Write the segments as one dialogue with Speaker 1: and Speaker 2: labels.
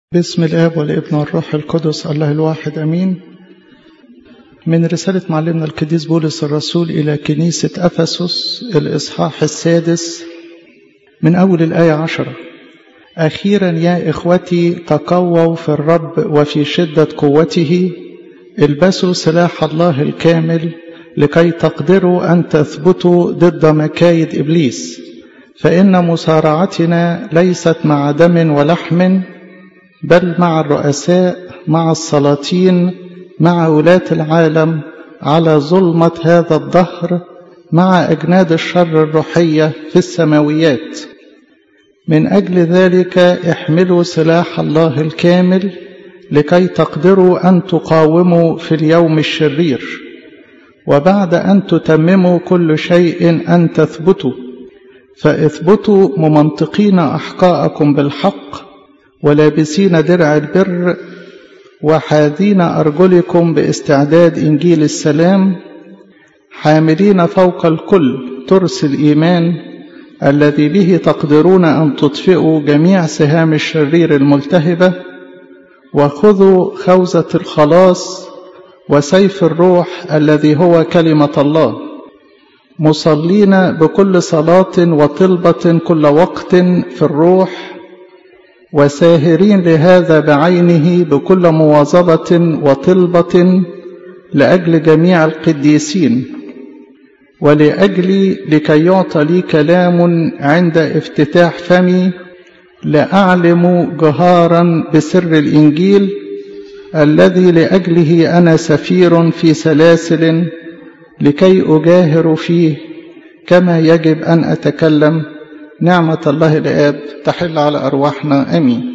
Speaker 1: باسم الآب والابن والروح القدس الله الواحد أمين من رسالة معلمنا القديس بولس الرسول إلى كنيسة أفسس الإصحاح السادس من أول الآية عشرة أخيرا يا إخوتي تقووا في الرب وفي شدة قوته البسوا سلاح الله الكامل لكي تقدروا أن تثبتوا ضد مكايد إبليس فإن مصارعتنا ليست مع دم ولحم بل مع الرؤساء مع السلاطين مع ولاة العالم على ظلمة هذا الدهر مع أجناد الشر الروحية في السماويات من أجل ذلك احملوا سلاح الله الكامل لكي تقدروا أن تقاوموا في اليوم الشرير وبعد أن تتمموا كل شيء أن تثبتوا فاثبتوا ممنطقين أحقاءكم بالحق ولابسين درع البر وحاذين أرجلكم باستعداد إنجيل السلام حاملين فوق الكل ترس الإيمان الذي به تقدرون أن تطفئوا جميع سهام الشرير الملتهبة وخذوا خوذة الخلاص وسيف الروح الذي هو كلمة الله مصلين بكل صلاة وطلبة كل وقت في الروح وساهرين لهذا بعينه بكل مواظبة وطلبة لأجل جميع القديسين ولأجلي لكي يعطى لي كلام عند افتتاح فمي لأعلم جهارا بسر الإنجيل الذي لأجله أنا سفير في سلاسل لكي أجاهر فيه كما يجب أن أتكلم نعمة الله الآب تحل على أرواحنا أمين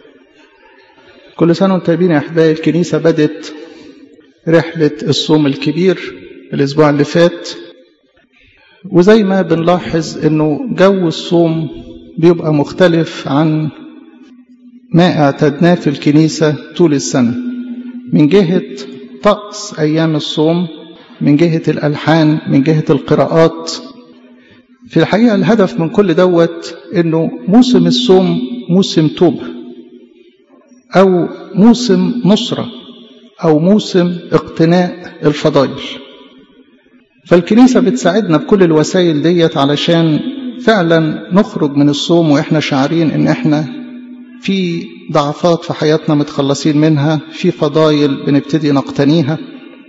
Speaker 1: كل سنة وانتم طيبين يا أحبائي الكنيسة بدت رحلة الصوم الكبير الأسبوع اللي فات وزي ما بنلاحظ إنه جو الصوم بيبقى مختلف عن ما اعتدناه في الكنيسة طول السنة من جهة طقس أيام الصوم من جهة الألحان من جهة القراءات في الحقيقة الهدف من كل دوت انه موسم الصوم موسم توبة او موسم نصرة او موسم اقتناء الفضائل فالكنيسة بتساعدنا بكل الوسائل ديت علشان فعلا نخرج من الصوم واحنا شعارين ان احنا في ضعفات في حياتنا متخلصين منها في فضائل بنبتدي نقتنيها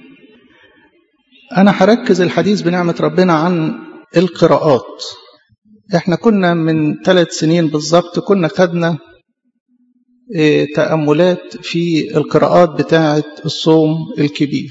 Speaker 1: انا هركز الحديث بنعمة ربنا عن القراءات احنا كنا من ثلاث سنين بالظبط كنا خدنا اه تأملات في القراءات بتاعة الصوم الكبير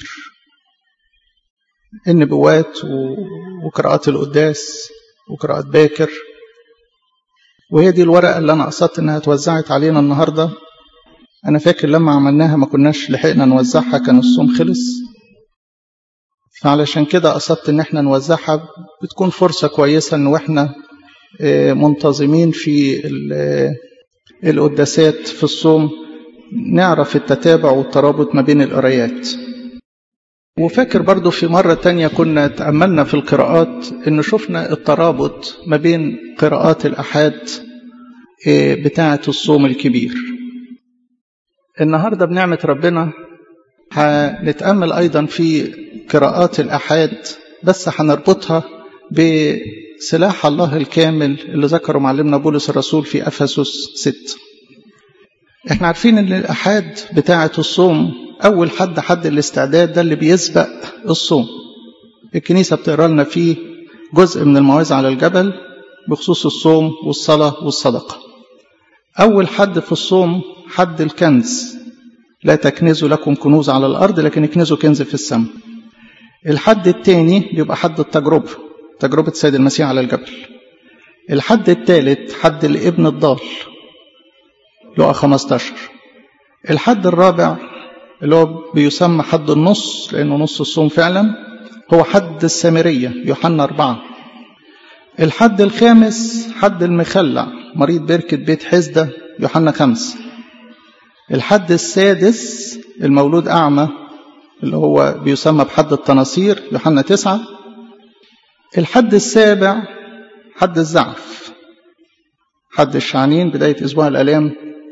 Speaker 1: النبوات وقراءات القداس وقراءات باكر وهي دي الورقة اللي أنا قصدت إنها اتوزعت علينا النهاردة أنا فاكر لما عملناها ما كناش لحقنا نوزعها كان الصوم خلص فعلشان كده قصدت ان احنا نوزعها بتكون فرصة كويسة ان احنا منتظمين في القداسات في الصوم نعرف التتابع والترابط ما بين القرايات وفاكر برضو في مرة تانية كنا تأملنا في القراءات ان شفنا الترابط ما بين قراءات الأحاد بتاعة الصوم الكبير النهاردة بنعمة ربنا هنتأمل أيضا في قراءات الأحاد بس هنربطها بسلاح الله الكامل اللي ذكره معلمنا بولس الرسول في أفسس 6 احنا عارفين ان الأحاد بتاعة الصوم أول حد حد الاستعداد ده اللي بيسبق الصوم الكنيسة بتقرا لنا فيه جزء من الموعظة على الجبل بخصوص الصوم والصلاة والصدقة أول حد في الصوم حد الكنز لا تكنزوا لكم كنوز على الأرض لكن اكنزوا كنز في السماء الحد الثاني بيبقى حد التجربة تجربة سيد المسيح على الجبل الحد الثالث حد الابن الضال لقى 15 الحد الرابع اللي هو بيسمى حد النص لأنه نص الصوم فعلا هو حد السامرية يوحنا أربعة الحد الخامس حد المخلع مريض بركة بيت حزدة يوحنا خمسة الحد السادس المولود أعمى اللي هو بيسمى بحد التناصير يوحنا تسعة الحد السابع حد الزعف حد الشعنين بداية أسبوع الآلام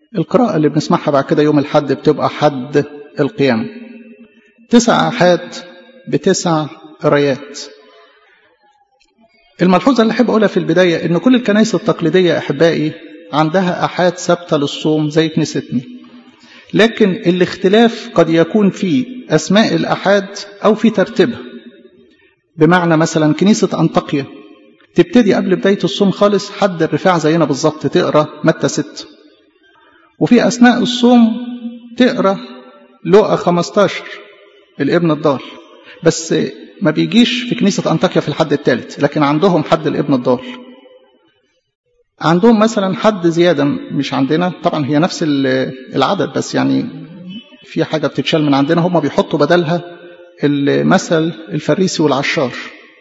Speaker 1: القراءة اللي بنسمعها بعد كده يوم الحد بتبقى حد القيامة تسع أحاد بتسع قرايات الملحوظة اللي أحب أقولها في البداية إن كل الكنائس التقليدية أحبائي عندها أحاد ثابتة للصوم زي كنيستنا لكن الاختلاف قد يكون في أسماء الأحاد أو في ترتيبها بمعنى مثلا كنيسة أنطاكيا تبتدي قبل بداية الصوم خالص حد الرفاع زينا بالظبط تقرا متى 6 وفي أثناء الصوم تقرا لقى 15 الابن الضال بس ما بيجيش في كنيسة أنطاكيا في الحد الثالث لكن عندهم حد الابن الضال عندهم مثلا حد زيادة مش عندنا طبعا هي نفس العدد بس يعني في حاجة بتتشال من عندنا هم بيحطوا بدلها المثل الفريسي والعشار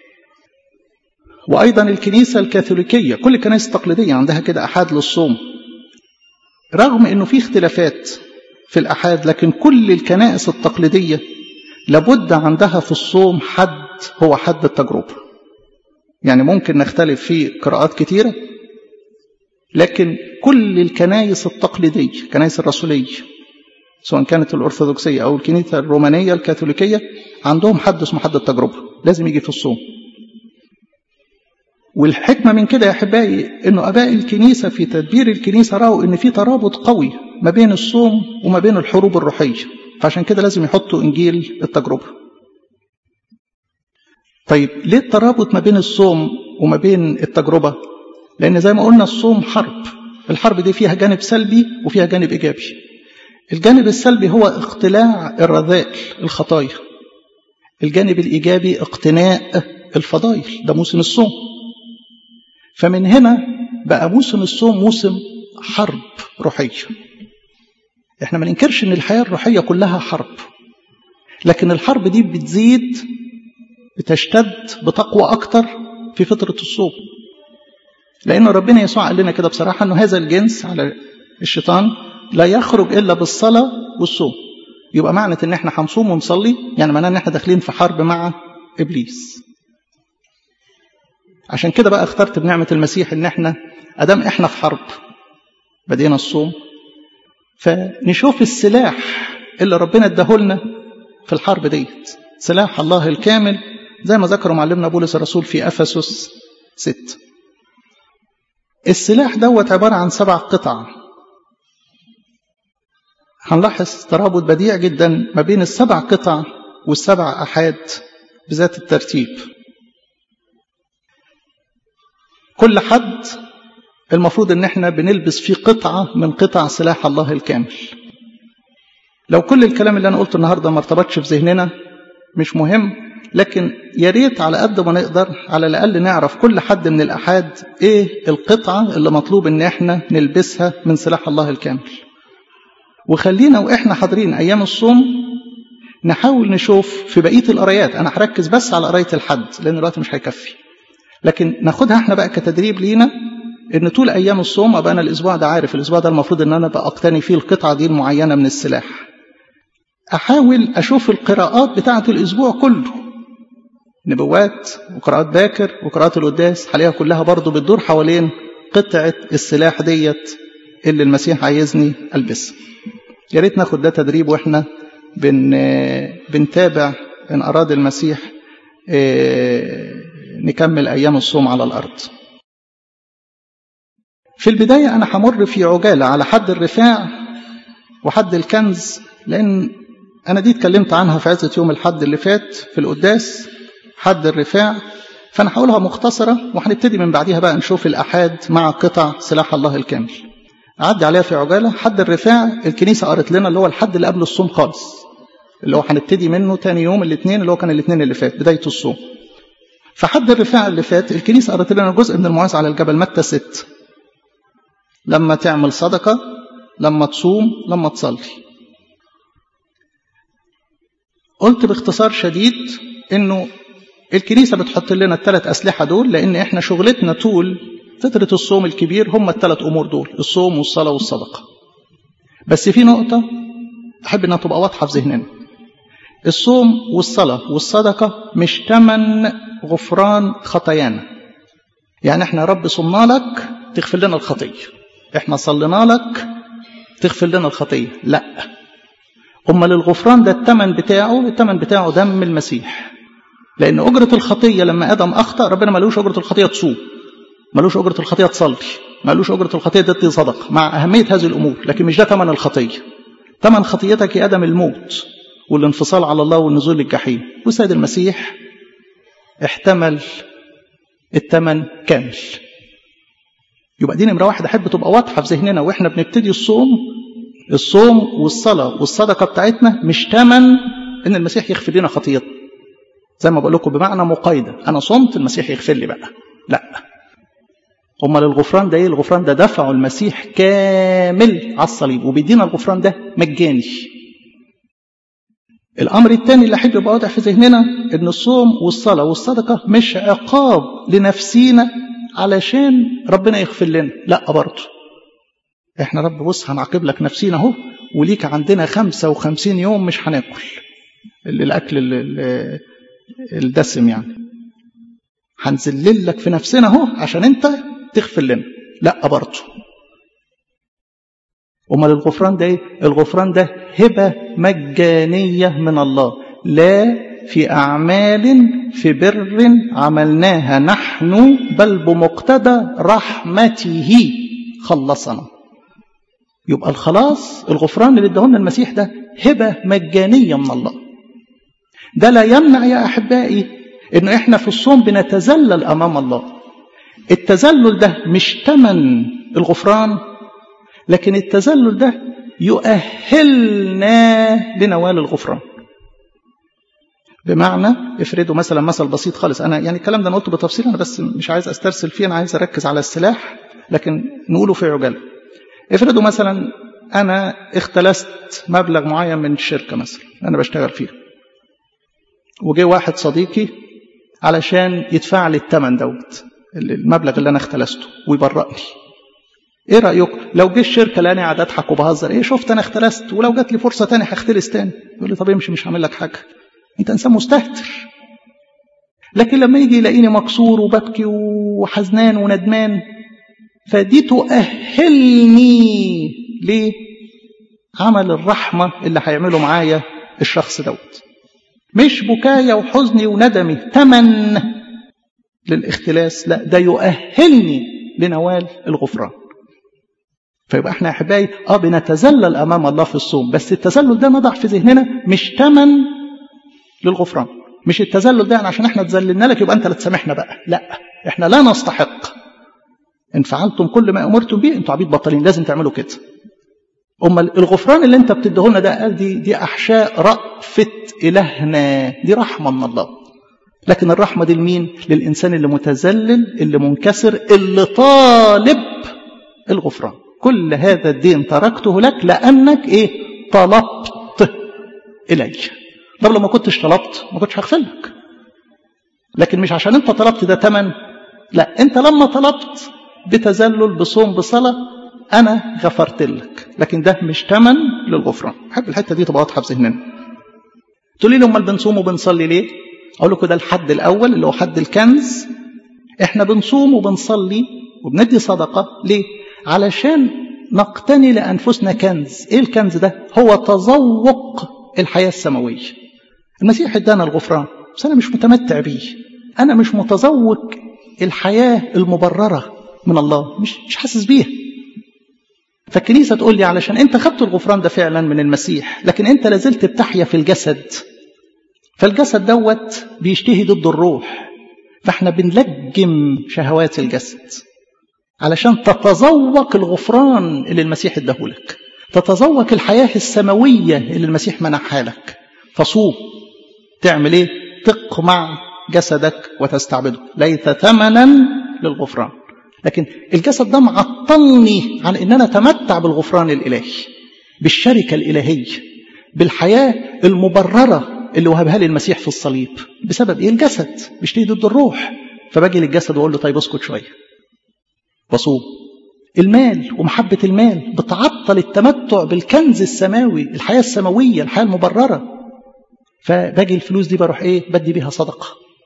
Speaker 1: وأيضا الكنيسة الكاثوليكية كل الكنائس التقليدية عندها كده أحاد للصوم رغم أنه في اختلافات في الأحاد لكن كل الكنائس التقليدية لابد عندها في الصوم حد هو حد التجربة يعني ممكن نختلف في قراءات كتيرة لكن كل الكنائس التقليدية الكنائس الرسولية سواء كانت الأرثوذكسية أو الكنيسة الرومانية الكاثوليكية عندهم حد اسمه حد التجربة لازم يجي في الصوم والحكمة من كده يا أحبائي أنه أباء الكنيسة في تدبير الكنيسة رأوا أن في ترابط قوي ما بين الصوم وما بين الحروب الروحية فعشان كده لازم يحطوا إنجيل التجربة طيب ليه الترابط ما بين الصوم وما بين التجربة لأن زي ما قلنا الصوم حرب الحرب دي فيها جانب سلبي وفيها جانب إيجابي الجانب السلبي هو اقتلاع الرذائل الخطايا الجانب الإيجابي اقتناء الفضائل ده موسم الصوم فمن هنا بقى موسم الصوم موسم حرب روحية احنا ما ننكرش ان الحياة الروحية كلها حرب لكن الحرب دي بتزيد بتشتد بتقوى أكتر في فترة الصوم لأن ربنا يسوع قال لنا كده بصراحة أنه هذا الجنس على الشيطان لا يخرج إلا بالصلاة والصوم يبقى معنى ان احنا هنصوم ونصلي يعني معناه ان احنا داخلين في حرب مع ابليس عشان كده بقى اخترت بنعمة المسيح ان احنا ادام احنا في حرب بدينا الصوم فنشوف السلاح اللي ربنا اداهولنا في الحرب ديت سلاح الله الكامل زي ما ذكروا معلمنا بولس الرسول في افسس 6 السلاح دوت عبارة عن سبع قطع هنلاحظ ترابط بديع جدا ما بين السبع قطع والسبع أحاد بذات الترتيب كل حد المفروض ان احنا بنلبس فيه قطعة من قطع سلاح الله الكامل لو كل الكلام اللي انا قلته النهاردة ما ارتبطش في ذهننا مش مهم لكن يا ريت على قد ما نقدر على الاقل نعرف كل حد من الاحاد ايه القطعة اللي مطلوب ان احنا نلبسها من سلاح الله الكامل وخلينا واحنا حاضرين ايام الصوم نحاول نشوف في بقيه القرايات انا هركز بس على قرايه الحد لان الوقت مش هيكفي لكن ناخدها احنا بقى كتدريب لينا ان طول ايام الصوم ابقى انا الاسبوع ده عارف الاسبوع ده المفروض ان انا بقى اقتني فيه القطعه دي المعينه من السلاح احاول اشوف القراءات بتاعه الاسبوع كله نبوات وقراءات باكر وقراءات القداس حاليا كلها برضو بتدور حوالين قطعه السلاح ديت اللي المسيح عايزني البسها يا ريت ناخد ده تدريب واحنا بن بنتابع ان اراد المسيح نكمل ايام الصوم على الارض في البداية أنا همر في عجالة على حد الرفاع وحد الكنز لأن أنا دي اتكلمت عنها في عزة يوم الحد اللي فات في القداس حد الرفاع فأنا هقولها مختصرة وهنبتدي من بعديها بقى نشوف الأحاد مع قطع سلاح الله الكامل أعدي عليها في عجالة حد الرفاع الكنيسة قالت لنا اللي هو الحد اللي قبل الصوم خالص اللي هو هنبتدي منه تاني يوم الاثنين اللي هو كان الاثنين اللي فات بداية الصوم فحد الرفاع اللي فات الكنيسة قالت لنا جزء من المواعظ على الجبل متى ست لما تعمل صدقة لما تصوم لما تصلي قلت باختصار شديد انه الكنيسة بتحط لنا الثلاث أسلحة دول لأن احنا شغلتنا طول فترة الصوم الكبير هم الثلاث أمور دول الصوم والصلاة والصدقة بس في نقطة أحب أنها تبقى واضحة في ذهننا الصوم والصلاة والصدقة مش تمن غفران خطايانا يعني احنا رب صمنا لك تغفر لنا الخطية احنا صلينا لك تغفر لنا الخطية لا أمال الغفران ده الثمن بتاعه الثمن بتاعه دم المسيح لأن أجرة الخطية لما آدم أخطأ ربنا ملوش أجرة الخطية تصوم ملوش أجرة الخطية تصلي ملوش أجرة الخطية تدي صدقة مع أهمية هذه الأمور لكن مش ده ثمن الخطية ثمن خطيتك يا آدم الموت والانفصال على الله والنزول للجحيم والسيد المسيح احتمل الثمن كامل يبقى دي نمرة واحد أحب تبقى واضحة في ذهننا وإحنا بنبتدي الصوم الصوم والصلاة والصدقة بتاعتنا مش تمن إن المسيح يغفر لنا خطيتنا زي ما بقول لكم بمعنى مقايدة أنا صمت المسيح يغفر لي بقى لا أمال الغفران ده إيه الغفران ده دفعه المسيح كامل على الصليب وبيدينا الغفران ده مجاني الأمر الثاني اللي أحب يبقى واضح في ذهننا إن الصوم والصلاة والصدقة مش عقاب لنفسينا علشان ربنا يغفر لنا لا برضه احنا رب بص هنعاقب لك نفسينا اهو وليك عندنا 55 يوم مش هناكل الاكل الدسم يعني هنذلل لك في نفسنا اهو عشان انت تغفر لنا لا برضه امال الغفران ده ايه الغفران ده هبه مجانيه من الله لا في اعمال في بر عملناها نحن بل بمقتضى رحمته خلصنا يبقى الخلاص الغفران اللي ادهولنا المسيح ده هبه مجانيه من الله ده لا يمنع يا احبائي انه احنا في الصوم بنتذلل امام الله التذلل ده مش تمن الغفران لكن التذلل ده يؤهلنا لنوال الغفران بمعنى افرضوا مثلا مثل بسيط خالص انا يعني الكلام ده انا قلته بتفصيل انا بس مش عايز استرسل فيه انا عايز اركز على السلاح لكن نقوله في عجاله افرضوا مثلا انا اختلست مبلغ معين من الشركه مثلا انا بشتغل فيها وجه واحد صديقي علشان يدفع لي الثمن دوت المبلغ اللي انا اختلسته ويبرئني ايه رايكم لو جه الشركه لاني قاعد اضحك وبهزر ايه شفت انا اختلست ولو جات لي فرصه تاني هختلس تاني يقول لي طب امشي مش هعمل لك حاجه انت انسان مستهتر لكن لما يجي يلاقيني مكسور وببكي وحزنان وندمان فدي تؤهلني لعمل الرحمه اللي هيعمله معايا الشخص دوت مش بكايا وحزني وندمي تمن للاختلاس لا ده يؤهلني لنوال الغفران فيبقى احنا يا احبائي اه بنتذلل امام الله في الصوم بس التذلل ده نضع في ذهننا مش تمن للغفران مش التذلل ده يعني عشان احنا تذللنا لك يبقى انت اللي تسامحنا بقى لا احنا لا نستحق ان فعلتم كل ما امرتم به انتوا عبيد بطلين لازم تعملوا كده امال الغفران اللي انت بتديهولنا ده قال دي دي احشاء رأفة الهنا دي رحمه من الله لكن الرحمه دي لمين للانسان اللي متذلل اللي منكسر اللي طالب الغفران كل هذا الدين تركته لك لانك ايه طلبت الي طب لو ما كنتش طلبت ما كنتش هغفر لك لكن مش عشان انت طلبت ده تمن لا انت لما طلبت بتذلل بصوم بصلاه انا غفرت لك لكن ده مش تمن للغفران احب الحته دي تبقى واضحه في ذهننا تقولي لي امال بنصوم وبنصلي ليه اقول لكم ده الحد الاول اللي هو حد الكنز احنا بنصوم وبنصلي وبندي صدقه ليه علشان نقتني لانفسنا كنز ايه الكنز ده هو تذوق الحياه السماويه المسيح ادانا الغفران بس انا مش متمتع بيه انا مش متذوق الحياه المبرره من الله مش مش حاسس بيها فالكنيسه تقول لي علشان انت خدت الغفران ده فعلا من المسيح لكن انت لازلت بتحيا في الجسد فالجسد دوت بيشتهي ضد الروح فاحنا بنلجم شهوات الجسد علشان تتذوق الغفران اللي المسيح اداهولك تتذوق الحياه السماويه اللي المسيح منحها لك فصوم تعمل ايه تقمع جسدك وتستعبده ليس ثمنا للغفران لكن الجسد ده معطلني عن ان انا اتمتع بالغفران الالهي بالشركه الالهيه بالحياه المبرره اللي وهبها لي المسيح في الصليب بسبب ايه الجسد بيشتهي ضد الروح فباجي للجسد واقول له طيب اسكت شويه بصوم المال ومحبة المال بتعطل التمتع بالكنز السماوي الحياة السماوية الحياة المبررة فباجي الفلوس دي بروح ايه بدي بيها صدقة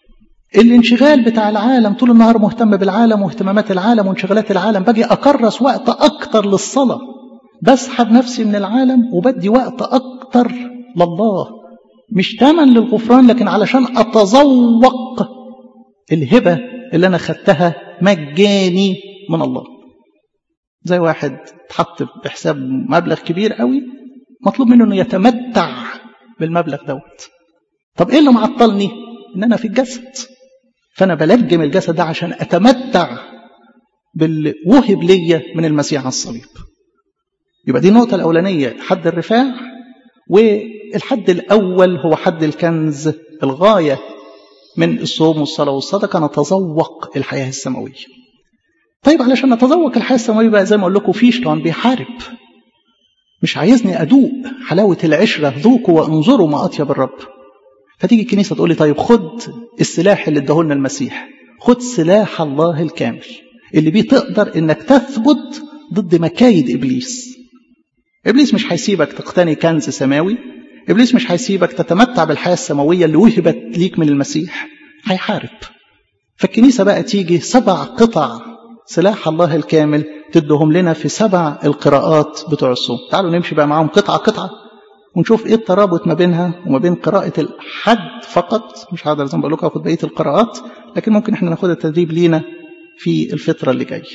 Speaker 1: الانشغال بتاع العالم طول النهار مهتم بالعالم واهتمامات العالم وانشغالات العالم باجي اكرس وقت اكتر للصلاة بسحب نفسي من العالم وبدي وقت أكتر لله مش تمن للغفران لكن علشان أتذوق الهبة اللي أنا خدتها مجاني من الله زي واحد اتحط بحساب مبلغ كبير قوي مطلوب منه انه يتمتع بالمبلغ دوت طب ايه اللي معطلني ان انا في الجسد فانا بلجم الجسد ده عشان اتمتع باللي وهب ليا من المسيح على الصليب يبقى دي النقطة الأولانية حد الرفاع والحد الأول هو حد الكنز الغاية من الصوم والصلاة والصدقة نتذوق الحياة السماوية طيب علشان نتذوق الحياة السماوية بقى زي ما أقول لكم في شيطان بيحارب مش عايزني أدوق حلاوة العشرة ذوقوا وانظروا ما أطيب الرب فتيجي الكنيسة تقول لي طيب خد السلاح اللي اداهولنا المسيح خد سلاح الله الكامل اللي بيه تقدر انك تثبت ضد مكايد ابليس ابليس مش هيسيبك تقتني كنز سماوي ابليس مش هيسيبك تتمتع بالحياه السماويه اللي وهبت ليك من المسيح هيحارب فالكنيسه بقى تيجي سبع قطع سلاح الله الكامل تدهم لنا في سبع القراءات بتوع الصوم تعالوا نمشي بقى معاهم قطعه قطعه ونشوف ايه الترابط ما بينها وما بين قراءة الحد فقط مش هقدر زي ما بقول لكم اخد بقية القراءات لكن ممكن احنا ناخد التدريب لينا في الفترة اللي جاية.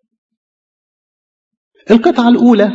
Speaker 1: القطعة الأولى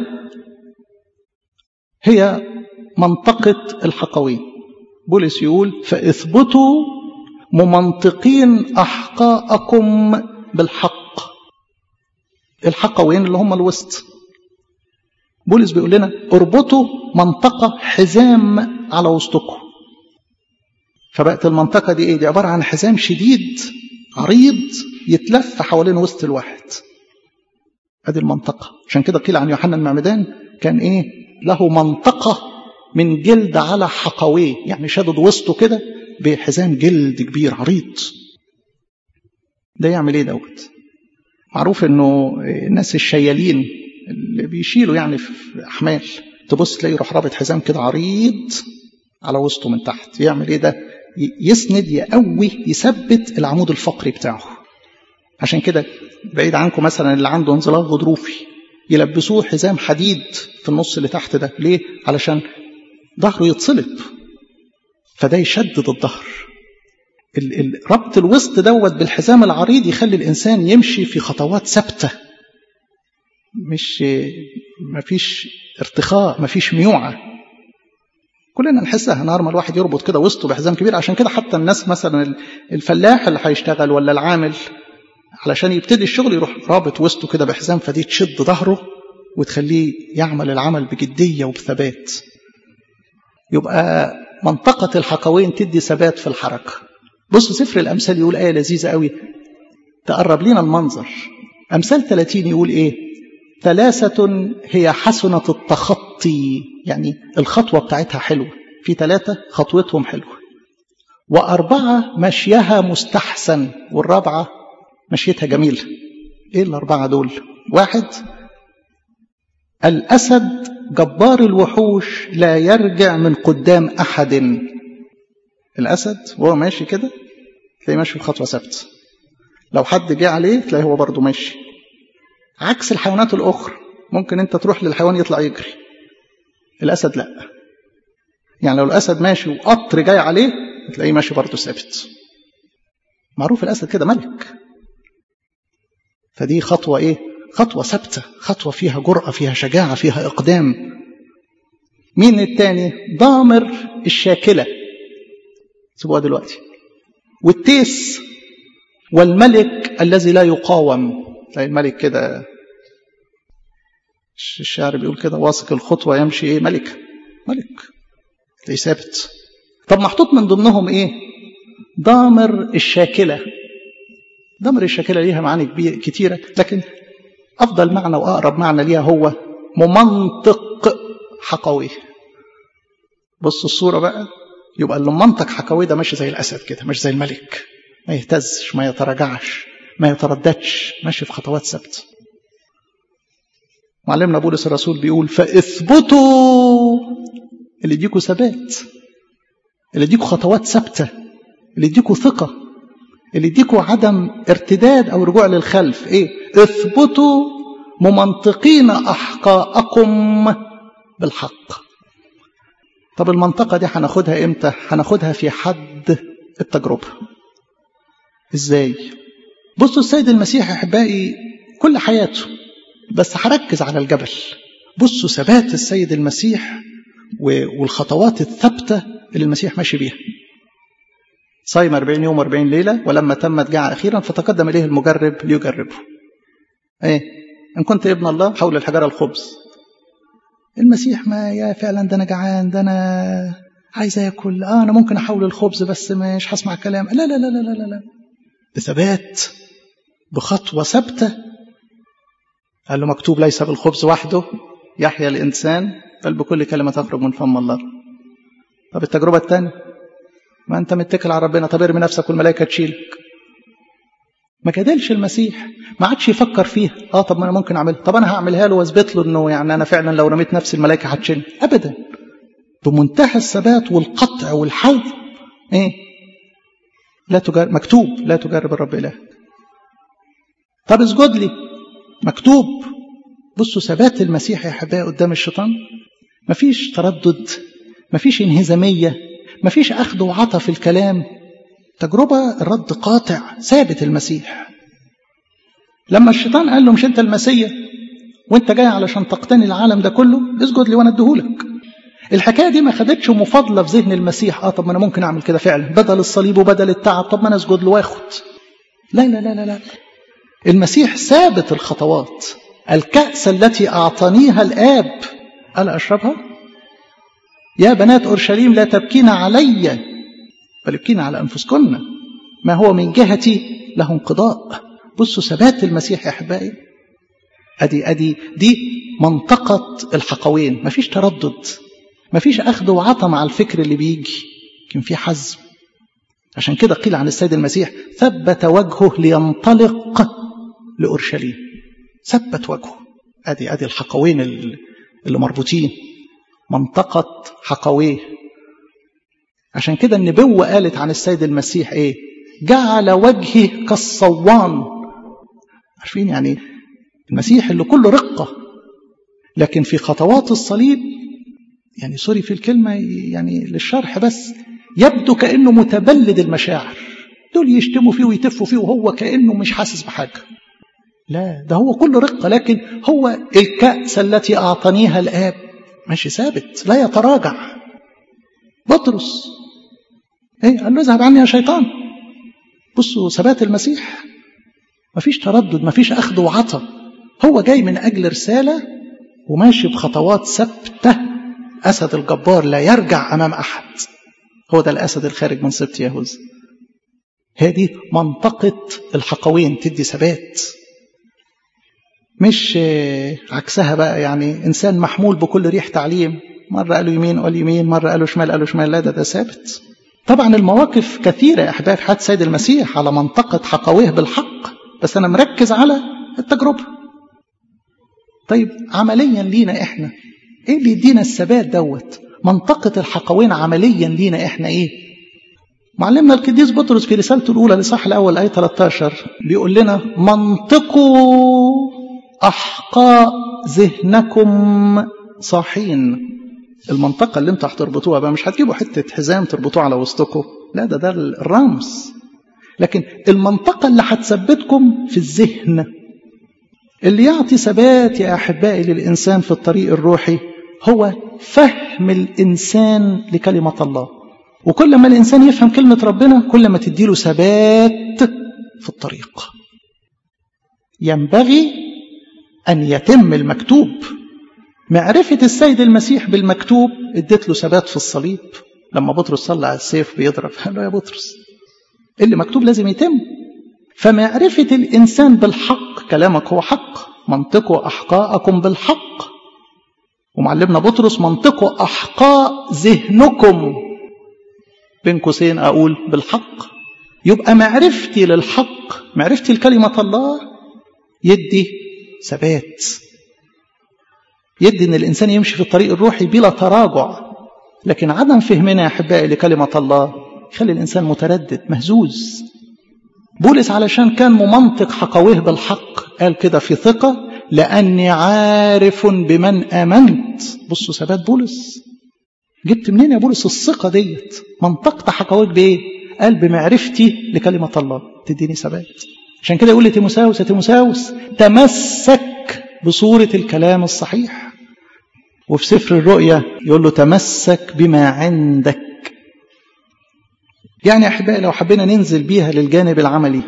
Speaker 1: هي منطقة الحقوين. بولس يقول: فاثبتوا ممنطقين أحقاءكم بالحق. الحقوين اللي هم الوسط. بولس بيقول لنا اربطوا منطقة حزام على وسطكم فبقت المنطقة دي ايه دي عبارة عن حزام شديد عريض يتلف حوالين وسط الواحد ادي المنطقة عشان كده قيل عن يوحنا المعمدان كان ايه له منطقة من جلد على حقويه يعني شدد وسطه كده بحزام جلد كبير عريض ده يعمل ايه دوت معروف انه الناس الشيالين اللي بيشيلوا يعني في احمال تبص تلاقي يروح رابط حزام كده عريض على وسطه من تحت يعمل ايه ده يسند يقوي يثبت العمود الفقري بتاعه عشان كده بعيد عنكم مثلا اللي عنده انزلاق غضروفي يلبسوه حزام حديد في النص اللي تحت ده ليه علشان ظهره يتصلب فده يشدد الظهر ربط الوسط دوت بالحزام العريض يخلي الانسان يمشي في خطوات ثابته مش مفيش ارتخاء مفيش ميوعة كلنا نحسها نهار ما الواحد يربط كده وسطه بحزام كبير عشان كده حتى الناس مثلا الفلاح اللي هيشتغل ولا العامل علشان يبتدي الشغل يروح رابط وسطه كده بحزام فدي تشد ظهره وتخليه يعمل العمل بجدية وبثبات يبقى منطقة الحقوين تدي ثبات في الحركة بص سفر الأمثال يقول آية لذيذة قوي تقرب لنا المنظر أمثال 30 يقول إيه ثلاثة هي حسنة التخطي يعني الخطوة بتاعتها حلوة في ثلاثة خطوتهم حلوة وأربعة مشيها مستحسن والرابعة مشيتها جميلة إيه الأربعة دول واحد الأسد جبار الوحوش لا يرجع من قدام أحد الأسد وهو ماشي كده تلاقيه ماشي بخطوة ثابتة لو حد جه عليه تلاقيه هو برضه ماشي عكس الحيوانات الأخرى ممكن أنت تروح للحيوان يطلع يجري الأسد لا يعني لو الأسد ماشي وقطر جاي عليه تلاقيه ماشي برضه ثابت معروف الأسد كده ملك فدي خطوة إيه خطوة ثابتة خطوة فيها جرأة فيها شجاعة فيها إقدام مين التاني ضامر الشاكلة سيبوها دلوقتي والتيس والملك الذي لا يقاوم تلاقي الملك كده الشعر بيقول كده واثق الخطوة يمشي ايه ملك ملك تلاقيه ثابت طب محطوط من ضمنهم ايه ضامر الشاكلة ضامر الشاكلة ليها معاني كتيرة لكن أفضل معنى وأقرب معنى ليها هو ممنطق حقوي بص الصورة بقى يبقى اللي منطق حكوي ده ماشي زي الأسد كده ماشي زي الملك ما يهتزش ما يتراجعش ما يترددش ماشي في خطوات ثابته معلمنا بولس الرسول بيقول فاثبتوا اللي يديكوا ثبات اللي يديكوا خطوات ثابته اللي يديكوا ثقه اللي يديكوا عدم ارتداد او رجوع للخلف ايه اثبتوا ممنطقين أحقاءكم بالحق طب المنطقة دي هناخدها امتى هناخدها في حد التجربة ازاي بصوا السيد المسيح احبائي كل حياته بس هركز على الجبل بصوا ثبات السيد المسيح والخطوات الثابتة اللي المسيح ماشي بيها صايم 40 يوم 40 ليلة ولما تمت جاع أخيرا فتقدم إليه المجرب ليجربه إيه إن كنت ابن الله حول الحجارة الخبز المسيح ما يا فعلا ده أنا جعان ده أنا عايز آكل آه أنا ممكن أحول الخبز بس مش هسمع كلام لا لا لا لا لا لا بثبات بخطوة ثابتة قال له مكتوب ليس بالخبز وحده يحيا الإنسان بل بكل كلمة تخرج من فم الله طب التجربة الثانية ما أنت متكل على ربنا طب ارمي نفسك والملائكة تشيلك ما جادلش المسيح ما عادش يفكر فيها اه طب ما انا ممكن اعملها طب انا هعملها له واثبت له انه يعني انا فعلا لو رميت نفسي الملائكه هتشيلني ابدا بمنتهى الثبات والقطع والحوض ايه لا تجرب مكتوب لا تجرب الرب الهك طب اسجد لي مكتوب بصوا ثبات المسيح يا احبائي قدام الشيطان مفيش تردد مفيش انهزاميه مفيش اخذ وعطى في الكلام تجربه الرد قاطع ثابت المسيح لما الشيطان قال له مش انت المسيح وانت جاي علشان تقتني العالم ده كله اسجد لي وانا اديهولك الحكايه دي ما خدتش مفاضله في ذهن المسيح اه طب ما انا ممكن اعمل كده فعلا بدل الصليب وبدل التعب طب ما انا اسجد له واخد لا لا لا لا لا المسيح ثابت الخطوات الكأس التي أعطانيها الآب ألا أشربها يا بنات أورشليم لا تبكين علي بل ابكين على أنفسكن ما هو من جهتي له انقضاء بصوا ثبات المسيح يا أحبائي أدي أدي دي منطقة الحقوين مفيش تردد مفيش أخذ وعطى مع الفكر اللي بيجي كان في حزم عشان كده قيل عن السيد المسيح ثبت وجهه لينطلق لأورشليم ثبت وجهه ادي ادي الحقوين اللي مربوطين منطقة حقويه عشان كده النبوة قالت عن السيد المسيح ايه جعل وجهه كالصوان عارفين يعني المسيح اللي كله رقة لكن في خطوات الصليب يعني سوري في الكلمة يعني للشرح بس يبدو كأنه متبلد المشاعر دول يشتموا فيه ويتفوا فيه وهو كأنه مش حاسس بحاجة لا ده هو كله رقة لكن هو الكأس التي أعطانيها الآب ماشي ثابت لا يتراجع بطرس ايه قال له اذهب عني يا شيطان بصوا ثبات المسيح مفيش تردد مفيش أخذ وعطى هو جاي من أجل رسالة وماشي بخطوات ثابتة أسد الجبار لا يرجع أمام أحد هو ده الأسد الخارج من سبط يهوذا هذه منطقة الحقوين تدي ثبات مش عكسها بقى يعني إنسان محمول بكل ريح تعليم مرة قالوا يمين قال يمين مرة قالوا شمال قالوا شمال لا ده ده ثابت طبعا المواقف كثيرة يا أحباب في حياة سيد المسيح على منطقة حقويه بالحق بس أنا مركز على التجربة طيب عمليا لينا إحنا إيه اللي يدينا الثبات دوت منطقة الحقوين عمليا لينا إحنا إيه معلمنا القديس بطرس في رسالته الأولى لصح الأول آية 13 بيقول لنا منطقوا أحقاء ذهنكم صاحين المنطقة اللي انتوا هتربطوها بقى مش هتجيبوا حتة حزام تربطوها على وسطكم لا ده ده الرمز لكن المنطقة اللي هتثبتكم في الذهن اللي يعطي ثبات يا أحبائي للإنسان في الطريق الروحي هو فهم الإنسان لكلمة الله وكل ما الإنسان يفهم كلمة ربنا كل ما تديله ثبات في الطريق ينبغي أن يتم المكتوب معرفة السيد المسيح بالمكتوب ادت له ثبات في الصليب لما بطرس صلى على السيف بيضرب قال له يا بطرس اللي مكتوب لازم يتم فمعرفة الإنسان بالحق كلامك هو حق منطقوا أحقاءكم بالحق ومعلمنا بطرس منطقوا أحقاء ذهنكم بين قوسين أقول بالحق يبقى معرفتي للحق معرفتي لكلمة الله يدي ثبات يدي ان الانسان يمشي في الطريق الروحي بلا تراجع لكن عدم فهمنا يا احبائي لكلمه الله يخلي الانسان متردد مهزوز بولس علشان كان ممنطق حقويه بالحق قال كده في ثقه لأني عارف بمن آمنت بصوا ثبات بولس جبت منين يا بولس الثقة ديت منطقت حكاويك بإيه قال بمعرفتي لكلمة الله تديني ثبات عشان كده يقول لتيموساوس يا تيموساوس تمسك بصورة الكلام الصحيح وفي سفر الرؤيا يقول له تمسك بما عندك يعني أحبائي لو حبينا ننزل بيها للجانب العملي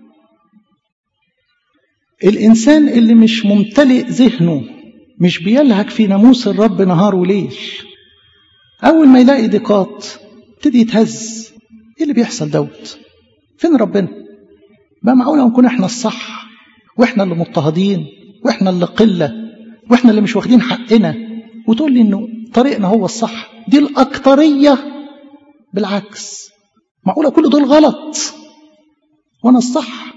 Speaker 1: الإنسان اللي مش ممتلئ ذهنه مش بيلهك في ناموس الرب نهار وليل أول ما يلاقي ضيقات ابتدي يتهز إيه اللي بيحصل دوت فين ربنا بقى معقولة نكون إحنا الصح وإحنا اللي مضطهدين وإحنا اللي قلة وإحنا اللي مش واخدين حقنا وتقول لي إنه طريقنا هو الصح دي الأكترية بالعكس معقولة كل دول غلط وأنا الصح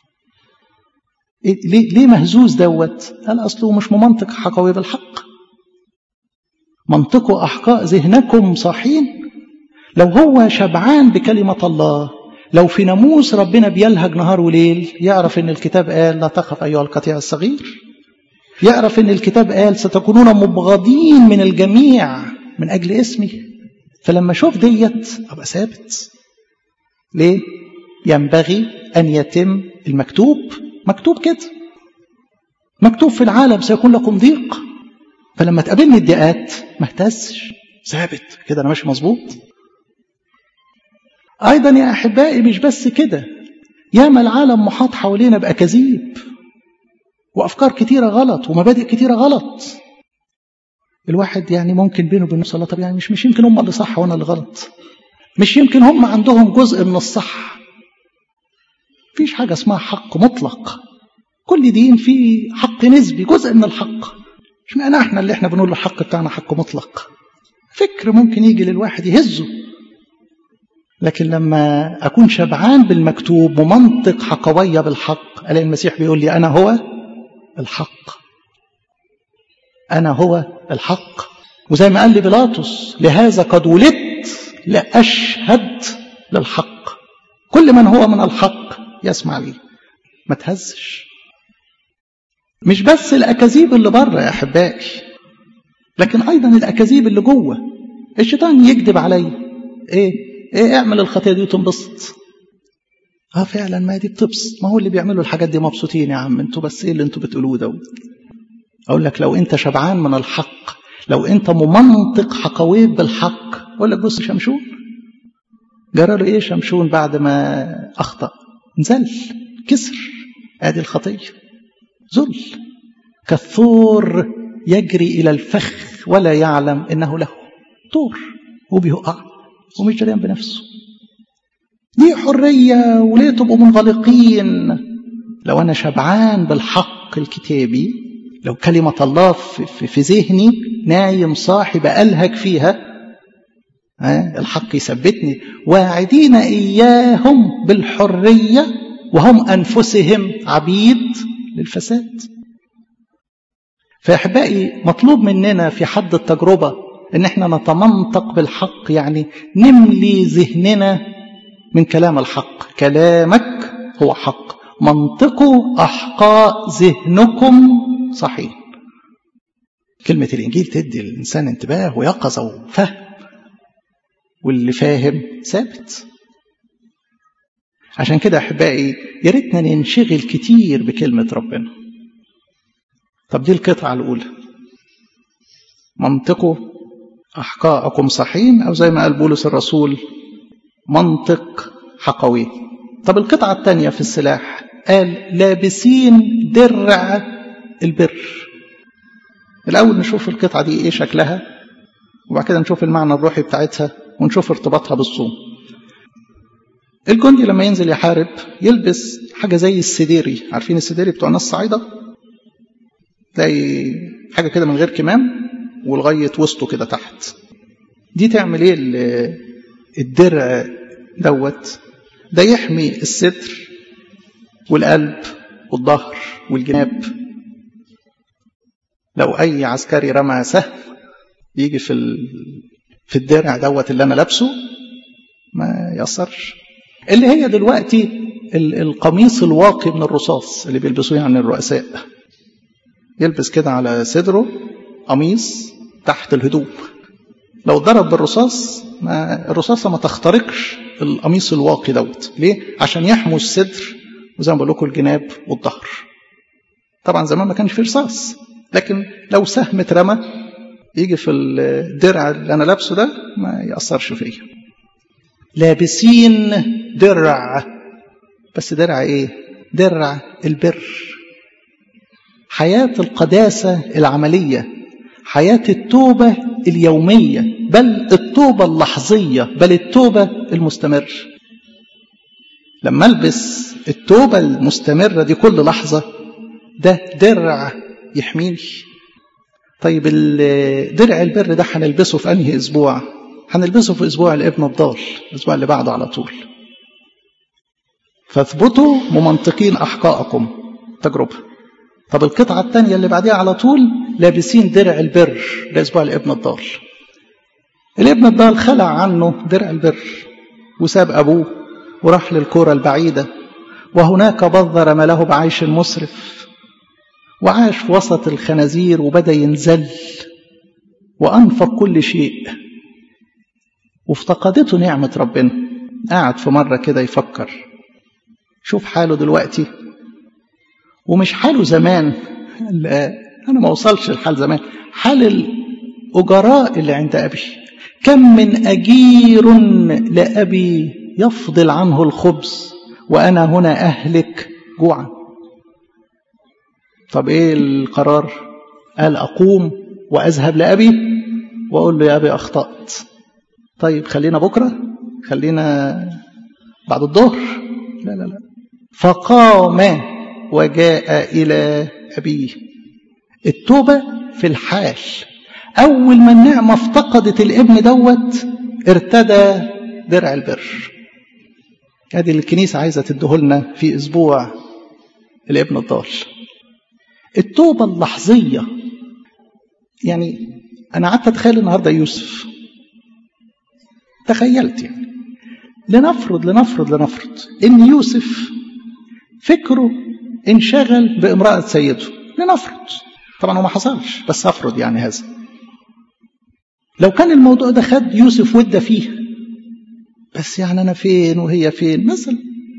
Speaker 1: إيه ليه, ليه مهزوز دوت قال أصله مش ممنطق حقوي بالحق منطقوا أحقاء ذهنكم صاحين لو هو شبعان بكلمة الله لو في ناموس ربنا بيلهج نهار وليل يعرف ان الكتاب قال لا تخف ايها القطيع الصغير يعرف ان الكتاب قال ستكونون مبغضين من الجميع من اجل اسمي فلما اشوف ديت ابقى ثابت ليه ينبغي ان يتم المكتوب مكتوب كده مكتوب في العالم سيكون لكم ضيق فلما تقابلني الضيقات ما اهتزش ثابت كده انا ماشي مظبوط ايضا يا احبائي مش بس كده ياما العالم محاط حوالينا باكاذيب وافكار كتيره غلط ومبادئ كتيره غلط الواحد يعني ممكن بينه وبين نفسه الله طب يعني مش مش يمكن هم اللي صح وانا اللي غلط مش يمكن هم عندهم جزء من الصح مفيش حاجه اسمها حق مطلق كل دين فيه حق نسبي جزء من الحق مش معنى احنا اللي احنا بنقول الحق بتاعنا حق مطلق فكر ممكن يجي للواحد يهزه لكن لما أكون شبعان بالمكتوب ومنطق حقوية بالحق ألاقي المسيح بيقول لي أنا هو الحق أنا هو الحق وزي ما قال لي بيلاطس لهذا قد ولدت لأشهد للحق كل من هو من الحق يسمع لي ما تهزش مش بس الأكاذيب اللي بره يا أحبائي لكن أيضا الأكاذيب اللي جوه الشيطان يكذب علي إيه ايه اعمل الخطيه دي وتنبسط اه فعلا ما دي بتبسط ما هو اللي بيعملوا الحاجات دي مبسوطين يا عم انتوا بس ايه اللي انتوا بتقولوه ده اقول لك لو انت شبعان من الحق لو انت ممنطق حقويك بالحق اقول لك بص شمشون جرى له ايه شمشون بعد ما اخطا نزل كسر ادي الخطيه ذل كالثور يجري الى الفخ ولا يعلم انه له طور وبيقع ومش جريان بنفسه دي حرية وليه تبقوا منغلقين لو أنا شبعان بالحق الكتابي لو كلمة الله في, في, في ذهني نايم صاحي بألهك فيها الحق يثبتني واعدين إياهم بالحرية وهم أنفسهم عبيد للفساد فأحبائي مطلوب مننا في حد التجربة ان احنا نتمنطق بالحق يعني نملي ذهننا من كلام الحق كلامك هو حق منطقوا احقاء ذهنكم صحيح كلمة الإنجيل تدي الإنسان انتباه ويقظة وفهم واللي فاهم ثابت عشان كده أحبائي يا ريتنا ننشغل كتير بكلمة ربنا طب دي القطعة الأولى منطقوا أحقاءكم صحين أو زي ما قال بولس الرسول منطق حقوي طب القطعة الثانية في السلاح قال لابسين درع البر الأول نشوف القطعة دي إيه شكلها وبعد كده نشوف المعنى الروحي بتاعتها ونشوف ارتباطها بالصوم الجندي لما ينزل يحارب يلبس حاجة زي السديري عارفين السديري بتوع ناس صعيدة تلاقي حاجة كده من غير كمام ولغاية وسطه كده تحت دي تعمل ايه الدرع دوت ده يحمي الصدر والقلب والظهر والجناب لو اي عسكري رمى سهم يجي في في الدرع دوت اللي انا لابسه ما يأثرش اللي هي دلوقتي القميص الواقي من الرصاص اللي بيلبسوه يعني الرؤساء يلبس كده على صدره قميص تحت الهدوم لو ضرب بالرصاص ما الرصاصة ما تخترقش القميص الواقي دوت ليه؟ عشان يحموا الصدر وزي ما بقول لكم الجناب والظهر طبعا زمان ما كانش فيه رصاص لكن لو سهم اترمى يجي في الدرع اللي انا لابسه ده ما ياثرش فيا لابسين درع بس درع ايه درع البر حياه القداسه العمليه حياه التوبه اليوميه بل التوبه اللحظيه بل التوبه المستمره لما البس التوبه المستمره دي كل لحظه ده درع يحميني طيب درع البر ده هنلبسه في انهي اسبوع هنلبسه في اسبوع الابن الضال الاسبوع اللي بعده على طول فاثبتوا ممنطقين احقائكم تجربه طب القطعه الثانيه اللي بعديها على طول لابسين درع البر ده اسبوع الابن الضال الابن الضال خلع عنه درع البر وساب ابوه وراح للكره البعيده وهناك بذر ماله بعيش مسرف وعاش في وسط الخنازير وبدا ينزل وانفق كل شيء وافتقدته نعمه ربنا قاعد في مره كده يفكر شوف حاله دلوقتي ومش حاله زمان لا انا ما وصلش لحال زمان حال الاجراء اللي عند ابي كم من اجير لابي يفضل عنه الخبز وانا هنا اهلك جوعا طب ايه القرار قال اقوم واذهب لابي واقول له يا ابي اخطات طيب خلينا بكره خلينا بعد الظهر لا لا لا فقام وجاء الى ابيه التوبه في الحال اول ما النعمه افتقدت الابن دوت ارتدى درع البر ادي الكنيسه عايزه تديهولنا في اسبوع الابن الضال التوبة اللحظية يعني أنا قعدت أتخيل النهاردة يوسف تخيلت يعني لنفرض لنفرض لنفرض إن يوسف فكره انشغل بامرأة سيده لنفرض طبعا هو ما حصلش بس أفرض يعني هذا لو كان الموضوع ده خد يوسف ودى فيه بس يعني أنا فين وهي فين مثلا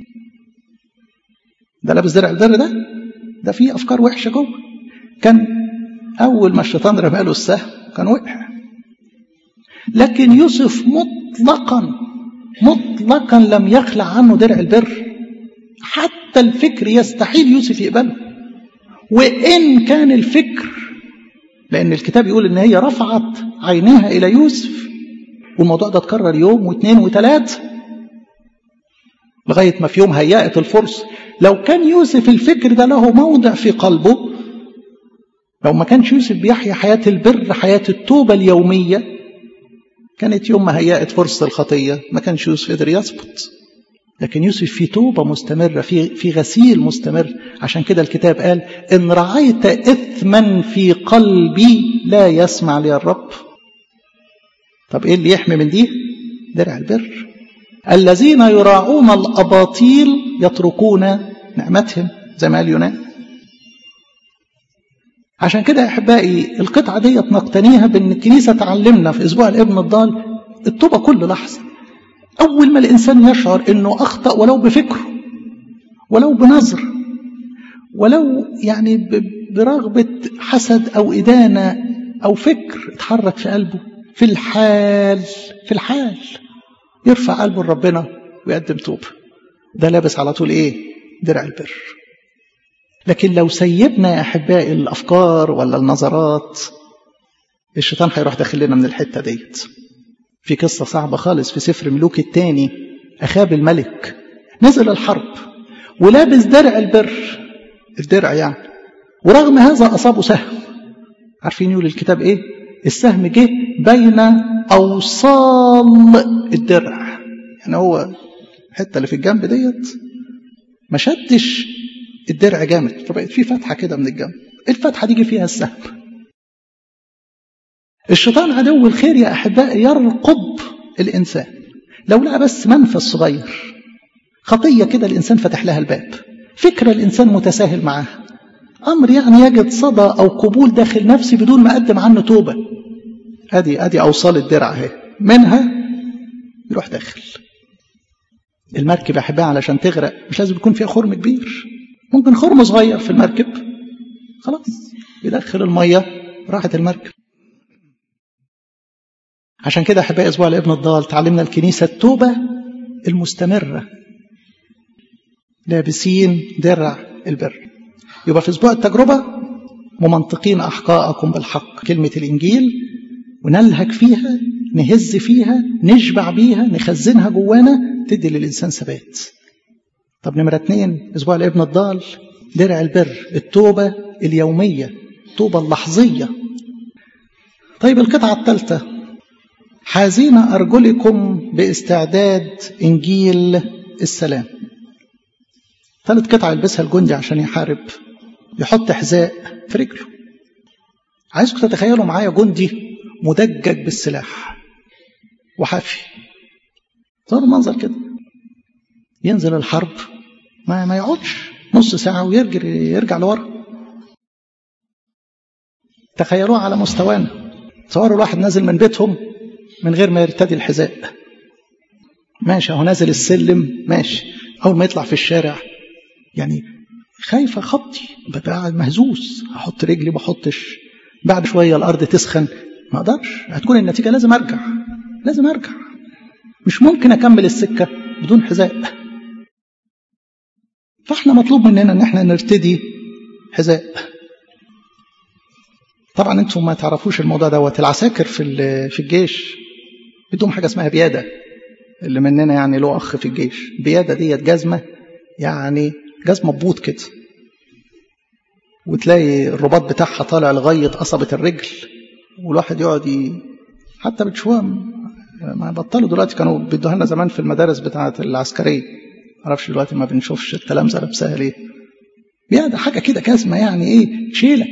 Speaker 1: ده لابس درع البر ده ده فيه افكار وحشه جوه كان اول ما الشيطان رمى له السهم كان وقع لكن يوسف مطلقا مطلقا لم يخلع عنه درع البر حتى الفكر يستحيل يوسف يقبله وان كان الفكر لان الكتاب يقول ان هي رفعت عينيها الى يوسف والموضوع ده اتكرر يوم واثنين وثلاثه لغايه ما في يوم هيأت الفرصه لو كان يوسف الفكر ده له موضع في قلبه لو ما كانش يوسف بيحيا حياة البر حياة التوبة اليومية كانت يوم ما هيأت فرصة الخطية ما كانش يوسف قدر يثبت لكن يوسف في توبة مستمرة في في غسيل مستمر عشان كده الكتاب قال إن رعيت إثما في قلبي لا يسمع لي الرب طب إيه اللي يحمي من دي؟ درع البر الذين يراعون الأباطيل يتركون نعمتهم زي ما قال يونان عشان كده يا احبائي القطعه ديت نقتنيها بان الكنيسه تعلمنا في اسبوع الابن الضال التوبه كل لحظه اول ما الانسان يشعر انه اخطا ولو بفكره ولو بنظر ولو يعني برغبه حسد او ادانه او فكر اتحرك في قلبه في الحال في الحال يرفع قلبه لربنا ويقدم توبه ده لابس على طول ايه درع البر لكن لو سيبنا يا احبائي الافكار ولا النظرات الشيطان هيروح داخل لنا من الحته ديت في قصه صعبه خالص في سفر ملوك الثاني اخاب الملك نزل الحرب ولابس درع البر الدرع يعني ورغم هذا اصابه سهم عارفين يقول الكتاب ايه السهم جه بين اوصال الدرع يعني هو الحته اللي في الجنب ديت ما شدش الدرع جامد فبقت في فتحه كده من الجنب الفتحه دي فيها السهم الشيطان عدو الخير يا احبائي يرقب الانسان لو لقى بس منفذ صغير خطيه كده الانسان فتح لها الباب فكره الانسان متساهل معاها أمر يعني يجد صدى أو قبول داخل نفسي بدون ما أقدم عنه توبة أدي أدي أوصال الدرع اهي منها يروح داخل المركب يا أحبائي علشان تغرق مش لازم يكون فيها خرم كبير ممكن خرم صغير في المركب خلاص يدخل المية راحت المركب عشان كده أحبائي أسبوع لابن الضال تعلمنا الكنيسة التوبة المستمرة لابسين درع البر يبقى في أسبوع التجربة ممنطقين أحقاءكم بالحق كلمة الإنجيل ونلهج فيها نهز فيها نشبع بيها نخزنها جوانا تدي للإنسان ثبات طب نمرة اتنين أسبوع الابن الضال درع البر التوبة اليومية التوبة اللحظية طيب القطعة الثالثة حازين أرجلكم باستعداد إنجيل السلام ثالث قطعة يلبسها الجندي عشان يحارب يحط حذاء في رجله عايزكم تتخيلوا معايا جندي مدجج بالسلاح وحافي صار المنظر كده ينزل الحرب ما ما يقعدش نص ساعة ويرجع يرجع لورا تخيلوها على مستوانا تصوروا الواحد نازل من بيتهم من غير ما يرتدي الحذاء ماشي اهو نازل السلم ماشي اول ما يطلع في الشارع يعني خايفة خطي ببقى قاعد مهزوز احط رجلي ما احطش بعد شوية الارض تسخن ما اقدرش هتكون النتيجة لازم ارجع لازم ارجع مش ممكن اكمل السكة بدون حذاء فاحنا مطلوب مننا ان احنا نرتدي حذاء طبعا انتم ما تعرفوش الموضوع دوت العساكر في في الجيش بدهم حاجه اسمها بياده اللي مننا يعني له اخ في الجيش بياده ديت جزمه يعني جزمه ببوط كده وتلاقي الرباط بتاعها طالع لغايه قصبه الرجل والواحد يقعد ي... حتى بتشوفها ما بطلوا دلوقتي كانوا بيدوها لنا زمان في المدارس بتاعه العسكريه معرفش دلوقتي ما بنشوفش التلامذه لابساها ليه بياده حاجه كده جزمه يعني ايه شيله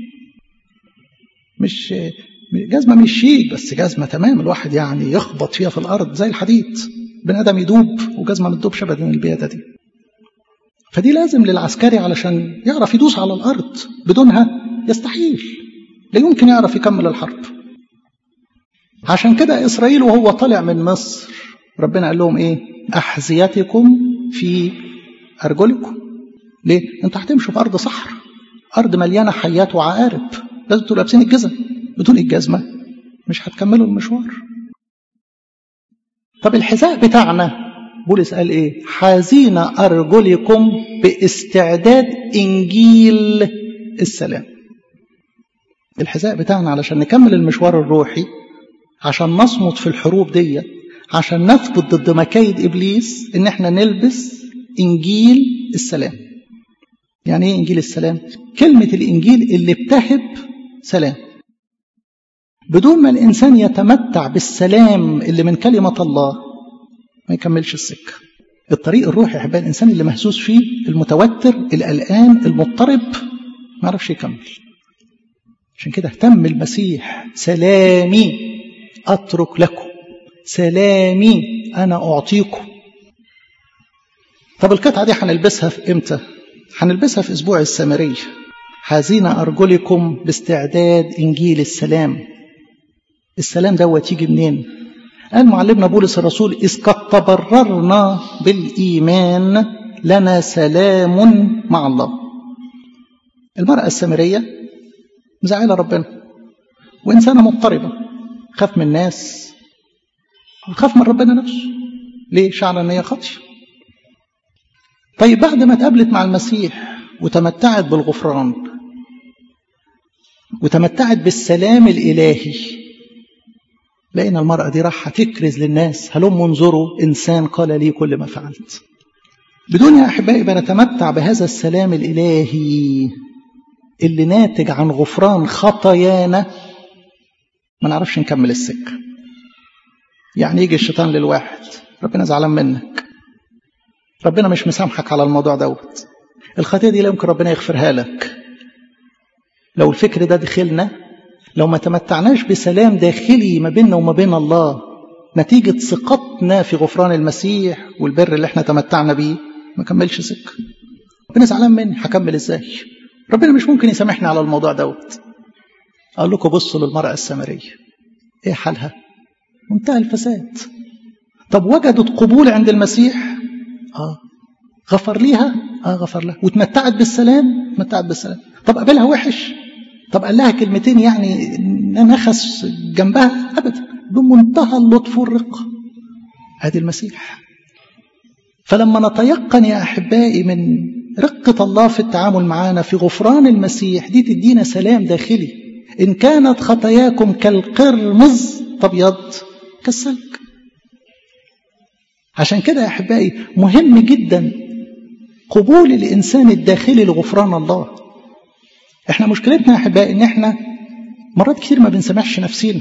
Speaker 1: مش جزمة مش شيك بس جزمة تمام الواحد يعني يخبط فيها في الأرض زي الحديد بني آدم يدوب وجزمة ما تدوبش أبدا البيادة دي فدي لازم للعسكري علشان يعرف يدوس على الأرض بدونها يستحيل لا يمكن يعرف يكمل الحرب عشان كده إسرائيل وهو طالع من مصر ربنا قال لهم إيه أحذيتكم في أرجلكم ليه أنتوا هتمشوا في أرض صحر أرض مليانة حيات وعقارب لازم تبقوا لابسين الجزم بدون الجزمة مش هتكملوا المشوار طب الحذاء بتاعنا بولس قال ايه حازين أرجلكم باستعداد إنجيل السلام الحذاء بتاعنا علشان نكمل المشوار الروحي عشان نصمد في الحروب دي عشان نثبت ضد مكايد إبليس إن احنا نلبس إنجيل السلام يعني ايه إنجيل السلام كلمة الإنجيل اللي بتهب سلام بدون ما الإنسان يتمتع بالسلام اللي من كلمة الله ما يكملش السكة الطريق الروحي يا أحبائي الإنسان اللي مهزوز فيه المتوتر القلقان المضطرب ما يعرفش يكمل عشان كده اهتم المسيح سلامي أترك لكم سلامي أنا أعطيكم طب القطعة دي هنلبسها في إمتى؟ هنلبسها في أسبوع السامرية حازين أرجلكم باستعداد إنجيل السلام السلام دوت يجي منين قال معلمنا بولس الرسول إذ قد تبررنا بالإيمان لنا سلام مع الله المرأة السامرية مزعلة ربنا وإنسانة مضطربة خاف من الناس وخاف من ربنا نفسه ليه شعر ان هي خاطيه طيب بعد ما اتقابلت مع المسيح وتمتعت بالغفران وتمتعت بالسلام الإلهي لقينا المرأة دي راح تكرز للناس هلم انظروا إنسان قال لي كل ما فعلت بدون يا أحبائي بنتمتع بهذا السلام الإلهي اللي ناتج عن غفران خطايانا ما نعرفش نكمل السكة يعني يجي الشيطان للواحد ربنا زعلان منك ربنا مش مسامحك على الموضوع دوت الخطية دي لا يمكن ربنا يغفرها لك لو الفكر ده دخلنا لو ما تمتعناش بسلام داخلي ما بيننا وما بين الله نتيجة ثقتنا في غفران المسيح والبر اللي احنا تمتعنا بيه ما كملش سكة ربنا زعلان مني هكمل ازاي ربنا مش ممكن يسامحني على الموضوع دوت اقول لكم بصوا للمراه السامريه ايه حالها منتهى الفساد طب وجدت قبول عند المسيح اه غفر ليها اه غفر لها وتمتعت بالسلام تمتعت بالسلام طب قابلها وحش طب قال لها كلمتين يعني نخس جنبها ابدا بمنتهى اللطف والرقه ادي المسيح فلما نتيقن يا احبائي من رقه الله في التعامل معنا في غفران المسيح دي تدينا سلام داخلي ان كانت خطاياكم كالقرمز تبيض كالسلك عشان كده يا احبائي مهم جدا قبول الانسان الداخلي لغفران الله احنا مشكلتنا يا احبائي ان احنا مرات كتير ما بنسامحش نفسينا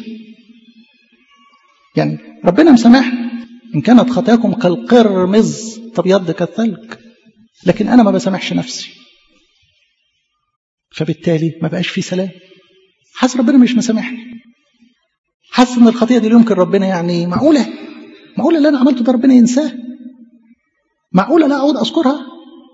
Speaker 1: يعني ربنا مسامحنا ان كانت خطاياكم كالقرمز تبيض كالثلج لكن انا ما بسامحش نفسي فبالتالي ما بقاش في سلام حاسس ربنا مش مسامحني حاسس ان الخطيئه دي يمكن ربنا يعني معقوله معقوله اللي انا عملته ده ربنا ينساه معقوله لا اعود اذكرها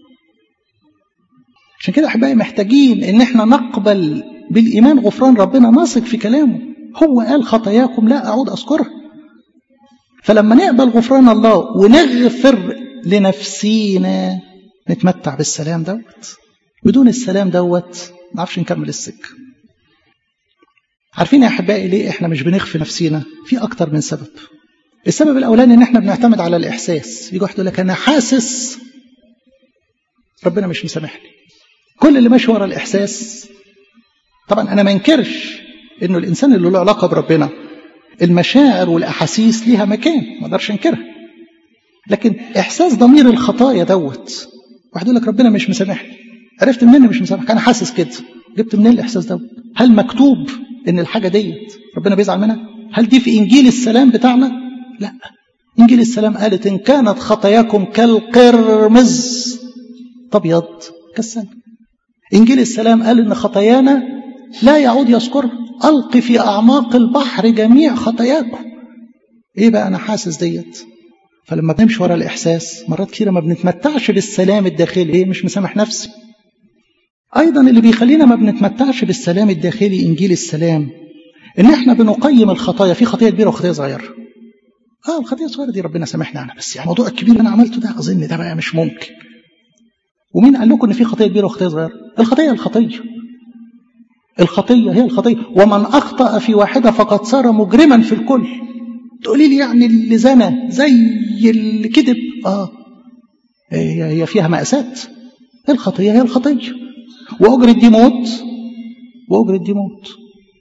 Speaker 1: عشان كده احبائي محتاجين ان احنا نقبل بالايمان غفران ربنا نثق في كلامه هو قال خطاياكم لا اعود اذكرها فلما نقبل غفران الله ونغفر لنفسينا نتمتع بالسلام دوت بدون السلام دوت ما نعرفش نكمل السكه عارفين يا احبائي ليه احنا مش بنغفر نفسينا في اكتر من سبب السبب الاولاني ان احنا بنعتمد على الاحساس يجي واحد يقول لك انا حاسس ربنا مش مسامحني كل اللي ماشي ورا الاحساس طبعا انا ما انكرش انه الانسان اللي له علاقه بربنا المشاعر والاحاسيس ليها مكان ما اقدرش انكرها لكن احساس ضمير الخطايا دوت واحد يقول لك ربنا مش مسامحني عرفت منين مش مسامحك انا حاسس كده جبت منين الاحساس دوت هل مكتوب ان الحاجه ديت ربنا بيزعل منها هل دي في انجيل السلام بتاعنا لا انجيل السلام قالت ان كانت خطاياكم كالقرمز تبيض كالسلك انجيل السلام قال ان خطايانا لا يعود يذكرها الق في اعماق البحر جميع خطاياكم ايه بقى انا حاسس ديت فلما بنمشي ورا الاحساس مرات كتيره ما بنتمتعش بالسلام الداخلي ايه مش مسامح نفسي ايضا اللي بيخلينا ما بنتمتعش بالسلام الداخلي انجيل السلام ان احنا بنقيم الخطايا في خطيه كبيره وخطيه صغيره اه الخطيه الصغيره دي ربنا سامحنا عنها بس يعني الموضوع الكبير اللي انا عملته ده اظن ده بقى مش ممكن ومين قال لكم ان في خطيه كبيره وخطيه صغيره الخطيه الخطيه الخطيه هي الخطيه ومن اخطا في واحده فقد صار مجرما في الكل تقولي لي يعني اللي زنى زي اللي كذب اه هي هي فيها مأساة الخطية هي الخطية وأجرة دي موت وأجرة دي موت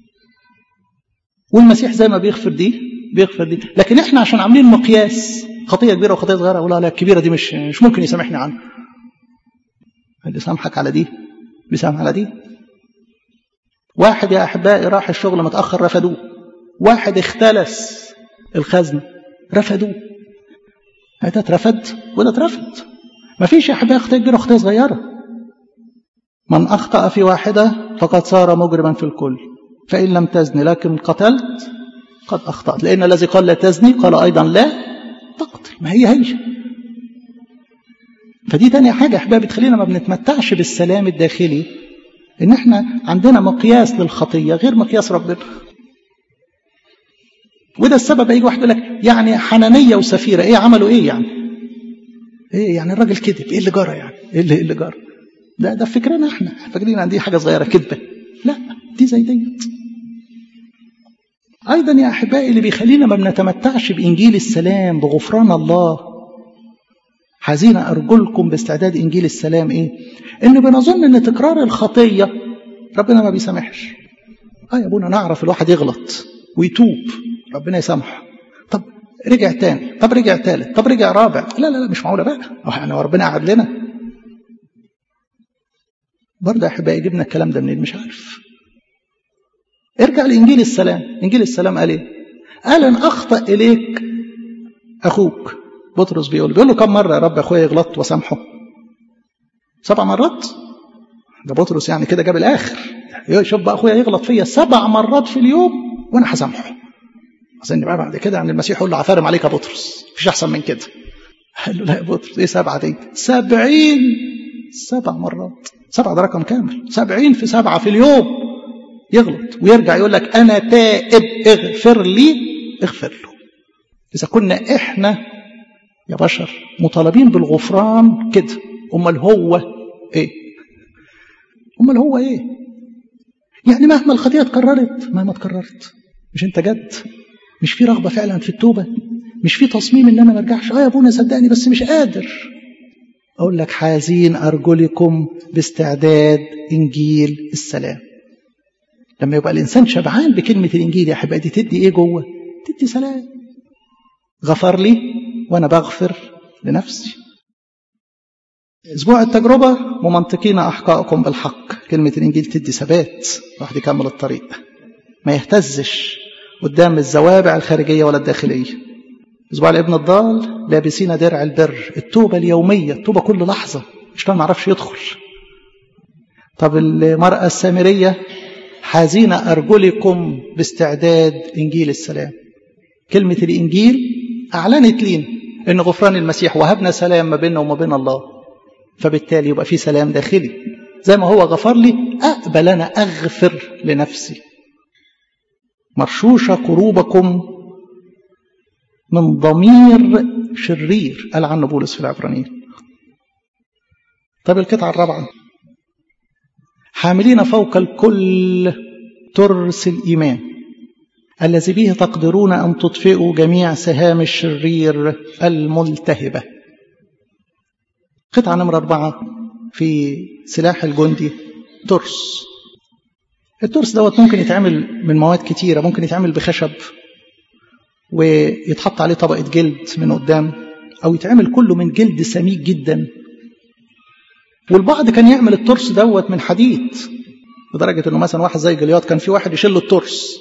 Speaker 1: والمسيح زي ما بيغفر دي بيغفر دي لكن احنا عشان عاملين مقياس خطية كبيرة وخطية صغيرة أقول لا الكبيرة دي مش مش ممكن يسامحني عنها اللي سامحك على دي بيسامح على دي واحد يا أحبائي راح الشغل متأخر رفدوه واحد اختلس الخزنة رفدوه ده اترفد وده اترفد ما فيش يا أحبائي خطية كبيرة وخطية صغيرة من أخطأ في واحدة فقد صار مجرما في الكل فإن لم تزني لكن قتلت قد أخطأت لأن الذي قال لا تزني قال أيضا لا تقتل ما هي هي فدي تانية حاجة أحبابي بتخلينا ما بنتمتعش بالسلام الداخلي إن إحنا عندنا مقياس للخطية غير مقياس ربنا وده السبب يجي واحد يقول لك يعني حنانية وسفيرة إيه عملوا إيه يعني؟ إيه يعني الراجل كذب إيه اللي جرى يعني؟ إيه اللي, إيه اللي جرى؟ ده ده فكرنا إحنا فاكرين عن دي حاجة صغيرة كذبة لا دي زي ديت أيضا يا أحبائي اللي بيخلينا ما بنتمتعش بإنجيل السلام بغفران الله حزين أرجلكم باستعداد إنجيل السلام إيه؟ إنه بنظن إن تكرار الخطية ربنا ما بيسامحش. آه يا أبونا نعرف الواحد يغلط ويتوب ربنا يسامحه. طب رجع تاني، طب رجع تالت، طب رجع رابع، لا لا لا مش معقولة بقى، يعني ربنا قعد لنا. برضه يا أحبائي جبنا الكلام ده منين؟ مش عارف. ارجع لإنجيل السلام، إنجيل السلام قال إيه؟ قال إن أخطأ إليك أخوك بطرس بيقول بيقول له كم مرة يا رب أخويا يغلط وسامحه؟ سبع مرات؟ ده بطرس يعني كده جاب الآخر شوف بقى أخويا يغلط فيا سبع مرات في اليوم وأنا هسامحه. أظن بقى بعد كده يعني المسيح يقول له عفارم عليك يا بطرس مفيش أحسن من كده. قال له لا يا بطرس إيه سبعة دي؟ سبعين سبع مرات سبع ده رقم كامل سبعين في سبعة في اليوم يغلط ويرجع يقول لك أنا تائب اغفر لي اغفر له إذا كنا إحنا يا بشر مطالبين بالغفران كده أمال هو إيه أمال هو إيه يعني مهما الخطيئة اتكررت مهما اتكررت مش أنت جد مش في رغبة فعلا في التوبة مش في تصميم ان انا ما ارجعش اه يا ابونا صدقني بس مش قادر اقول لك حازين ارجلكم باستعداد انجيل السلام لما يبقى الانسان شبعان بكلمه الانجيل يا احبائي دي تدي ايه جوه تدي سلام غفر لي وانا بغفر لنفسي اسبوع التجربه ممنطقين احقائكم بالحق كلمه الانجيل تدي ثبات الواحد يكمل الطريق ما يهتزش قدام الزوابع الخارجيه ولا الداخليه اسبوع الابن الضال لابسين درع البر التوبه اليوميه التوبه كل لحظه الشيطان ما عرفش يدخل طب المراه السامريه حازين ارجلكم باستعداد انجيل السلام كلمه الانجيل اعلنت لينا ان غفران المسيح وهبنا سلام ما بيننا وما بين الله فبالتالي يبقى في سلام داخلي زي ما هو غفر لي اقبل انا اغفر لنفسي مرشوشه قلوبكم من ضمير شرير قال عنه بولس في العبرانيين طب القطعة الرابعة حاملين فوق الكل ترس الإيمان الذي به تقدرون أن تطفئوا جميع سهام الشرير الملتهبة قطعة نمرة أربعة في سلاح الجندي ترس الترس دوت ممكن يتعمل من مواد كتيرة ممكن يتعمل بخشب ويتحط عليه طبقة جلد من قدام أو يتعمل كله من جلد سميك جدا والبعض كان يعمل الترس دوت من حديد لدرجة أنه مثلا واحد زي جلياط كان في واحد يشيل الترس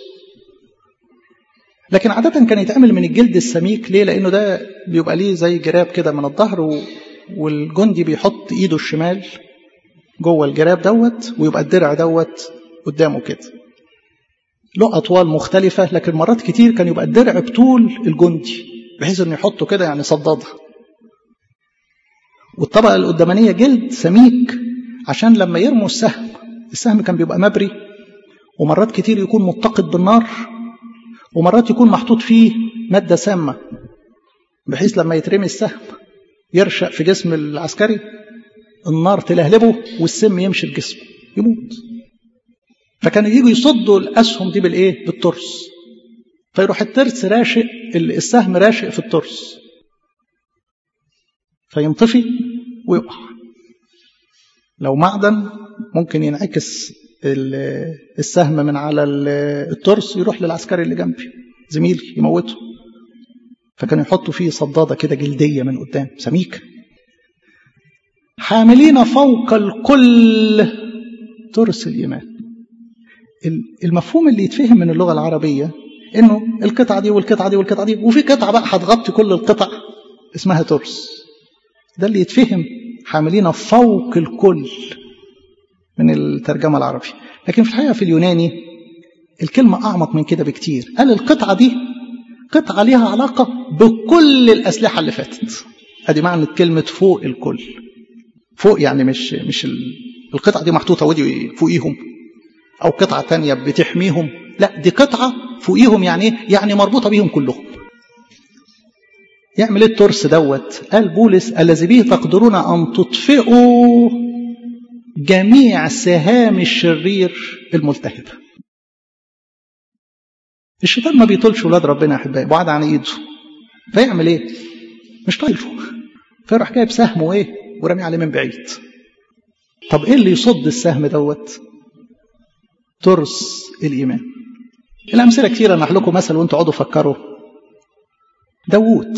Speaker 1: لكن عادة كان يتعمل من الجلد السميك ليه؟ لأنه ده بيبقى ليه زي جراب كده من الظهر و... والجندي بيحط إيده الشمال جوه الجراب دوت ويبقى الدرع دوت قدامه كده له أطوال مختلفة لكن مرات كتير كان يبقى الدرع بطول الجندي بحيث انه يحطه كده يعني صدادة والطبقة القدامانية جلد سميك عشان لما يرموا السهم السهم كان بيبقى مبري ومرات كتير يكون متقد بالنار ومرات يكون محطوط فيه مادة سامة بحيث لما يترمي السهم يرشق في جسم العسكري النار تلهلبه والسم يمشي في جسمه يموت فكانوا يجوا يصدوا الاسهم دي بالايه بالترس فيروح الترس راشق السهم راشق في الترس فينطفي ويقع لو معدن ممكن ينعكس السهم من على الترس يروح للعسكري اللي جنبي زميلي يموته فكانوا يحطوا فيه صداده كده جلديه من قدام سميكه حاملين فوق الكل ترس الايمان المفهوم اللي يتفهم من اللغه العربيه انه القطعه دي والقطعه دي والقطعه دي وفي قطعه بقى هتغطي كل القطع اسمها ترس ده اللي يتفهم حاملين فوق الكل من الترجمه العربي لكن في الحقيقه في اليوناني الكلمه اعمق من كده بكتير قال القطعه دي قطعه ليها علاقه بكل الاسلحه اللي فاتت ادي معنى كلمه فوق الكل فوق يعني مش مش القطعه دي محطوطه ودي فوقيهم أو قطعة تانية بتحميهم لا دي قطعة فوقيهم يعني ايه؟ يعني مربوطة بيهم كلهم يعمل ايه الترس دوت قال بولس الذي به تقدرون أن تطفئوا جميع سهام الشرير الملتهبة الشيطان ما بيطولش ولاد ربنا يا احبائي بعد عن ايده فيعمل ايه مش طايله فيروح جايب سهمه ايه ورمي عليه من بعيد طب ايه اللي يصد السهم دوت ترس الإيمان الأمثلة كثيرة أنا لكم مثل وأنتوا اقعدوا فكروا داوود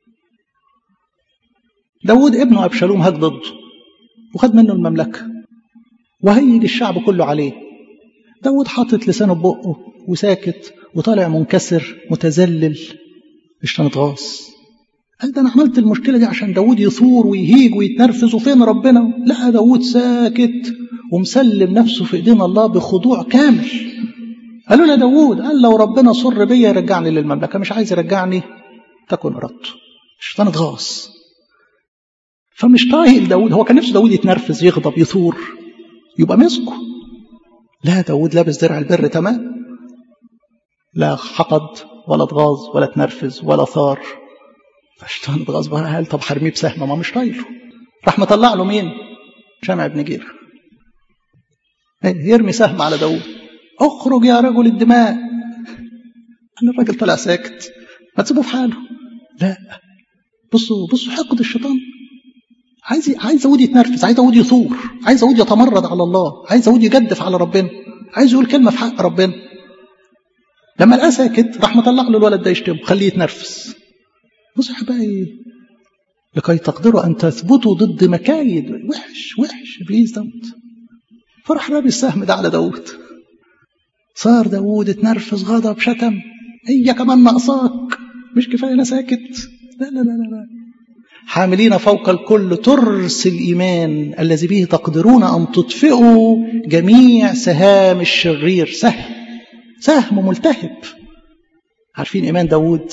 Speaker 1: داوود ابنه أبشالوم هاج ضده وخد منه المملكة وهيج الشعب كله عليه داوود حاطط لسانه ببقه وساكت وطالع منكسر متذلل الشيطان اتغاص قال ده انا عملت المشكله دي عشان داوود يثور ويهيج ويتنرفز وفين ربنا لا داوود ساكت ومسلم نفسه في ايدين الله بخضوع كامل قالوا له داوود قال لو ربنا صر بيا يرجعني للمملكه مش عايز يرجعني تكن ارادته الشيطان اتغاص فمش طايق داود هو كان نفسه داود يتنرفز يغضب يثور يبقى مسكه لا داود لابس درع البر تمام لا حقد ولا اتغاظ ولا تنرفز ولا ثار فالشيطان اتغاظ بقى قال طب حرميه بسهم ما مش طايله راح مطلع له مين؟ شمع بن جير يرمي سهم على داود اخرج يا رجل الدماء أنا الراجل طلع ساكت ما تسيبه في حاله لا بصوا بصوا حقد الشيطان عايز عايز داود يتنرفز عايز داود يثور عايز داود يتمرد على الله عايز داود يجدف على ربنا عايز يقول كلمه في حق ربنا لما لقاه ساكت راح مطلع له الولد ده يشتمه خليه يتنرفز بصوا يا حبايبي لكي تقدروا ان تثبتوا ضد مكايد وحش وحش ابليس دوت فراح رامي السهم ده على داود صار داود اتنرفز غضب شتم هي كمان ناقصاك مش كفايه انا ساكت لا لا لا لا حاملين فوق الكل ترس الايمان الذي به تقدرون ان تطفئوا جميع سهام الشرير سهم سهم ملتهب عارفين ايمان داود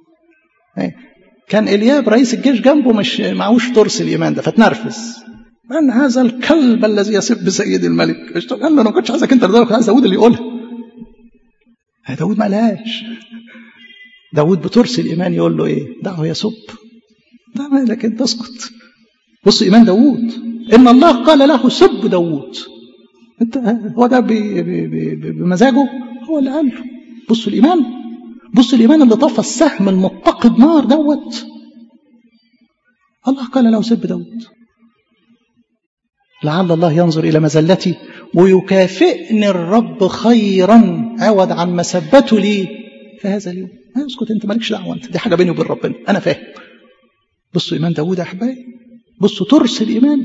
Speaker 1: كان الياب رئيس الجيش جنبه مش معهوش ترس الايمان ده فتنرفز من هذا الكلب الذي يسب سيد الملك قال له انا ما كنتش عايزك انت كنت عايز داود اللي يقولها داود ما قالهاش داود بترس الايمان يقول له ايه دعه يسب لا مالك انت اسكت بص ايمان داود ان الله قال له سب داود انت هو ده بمزاجه هو اللي قال له بصوا الايمان بص الايمان اللي طفى السهم المتقد نار دوت الله قال له سب داود لعل الله ينظر الى مزلتي ويكافئني الرب خيرا عوض عن مسبته لي في هذا اليوم ما اسكت انت مالكش دعوه انت دي حاجه بيني وبين ربنا انا فاهم بصوا ايمان داوود يا احبائي بصوا ترس الايمان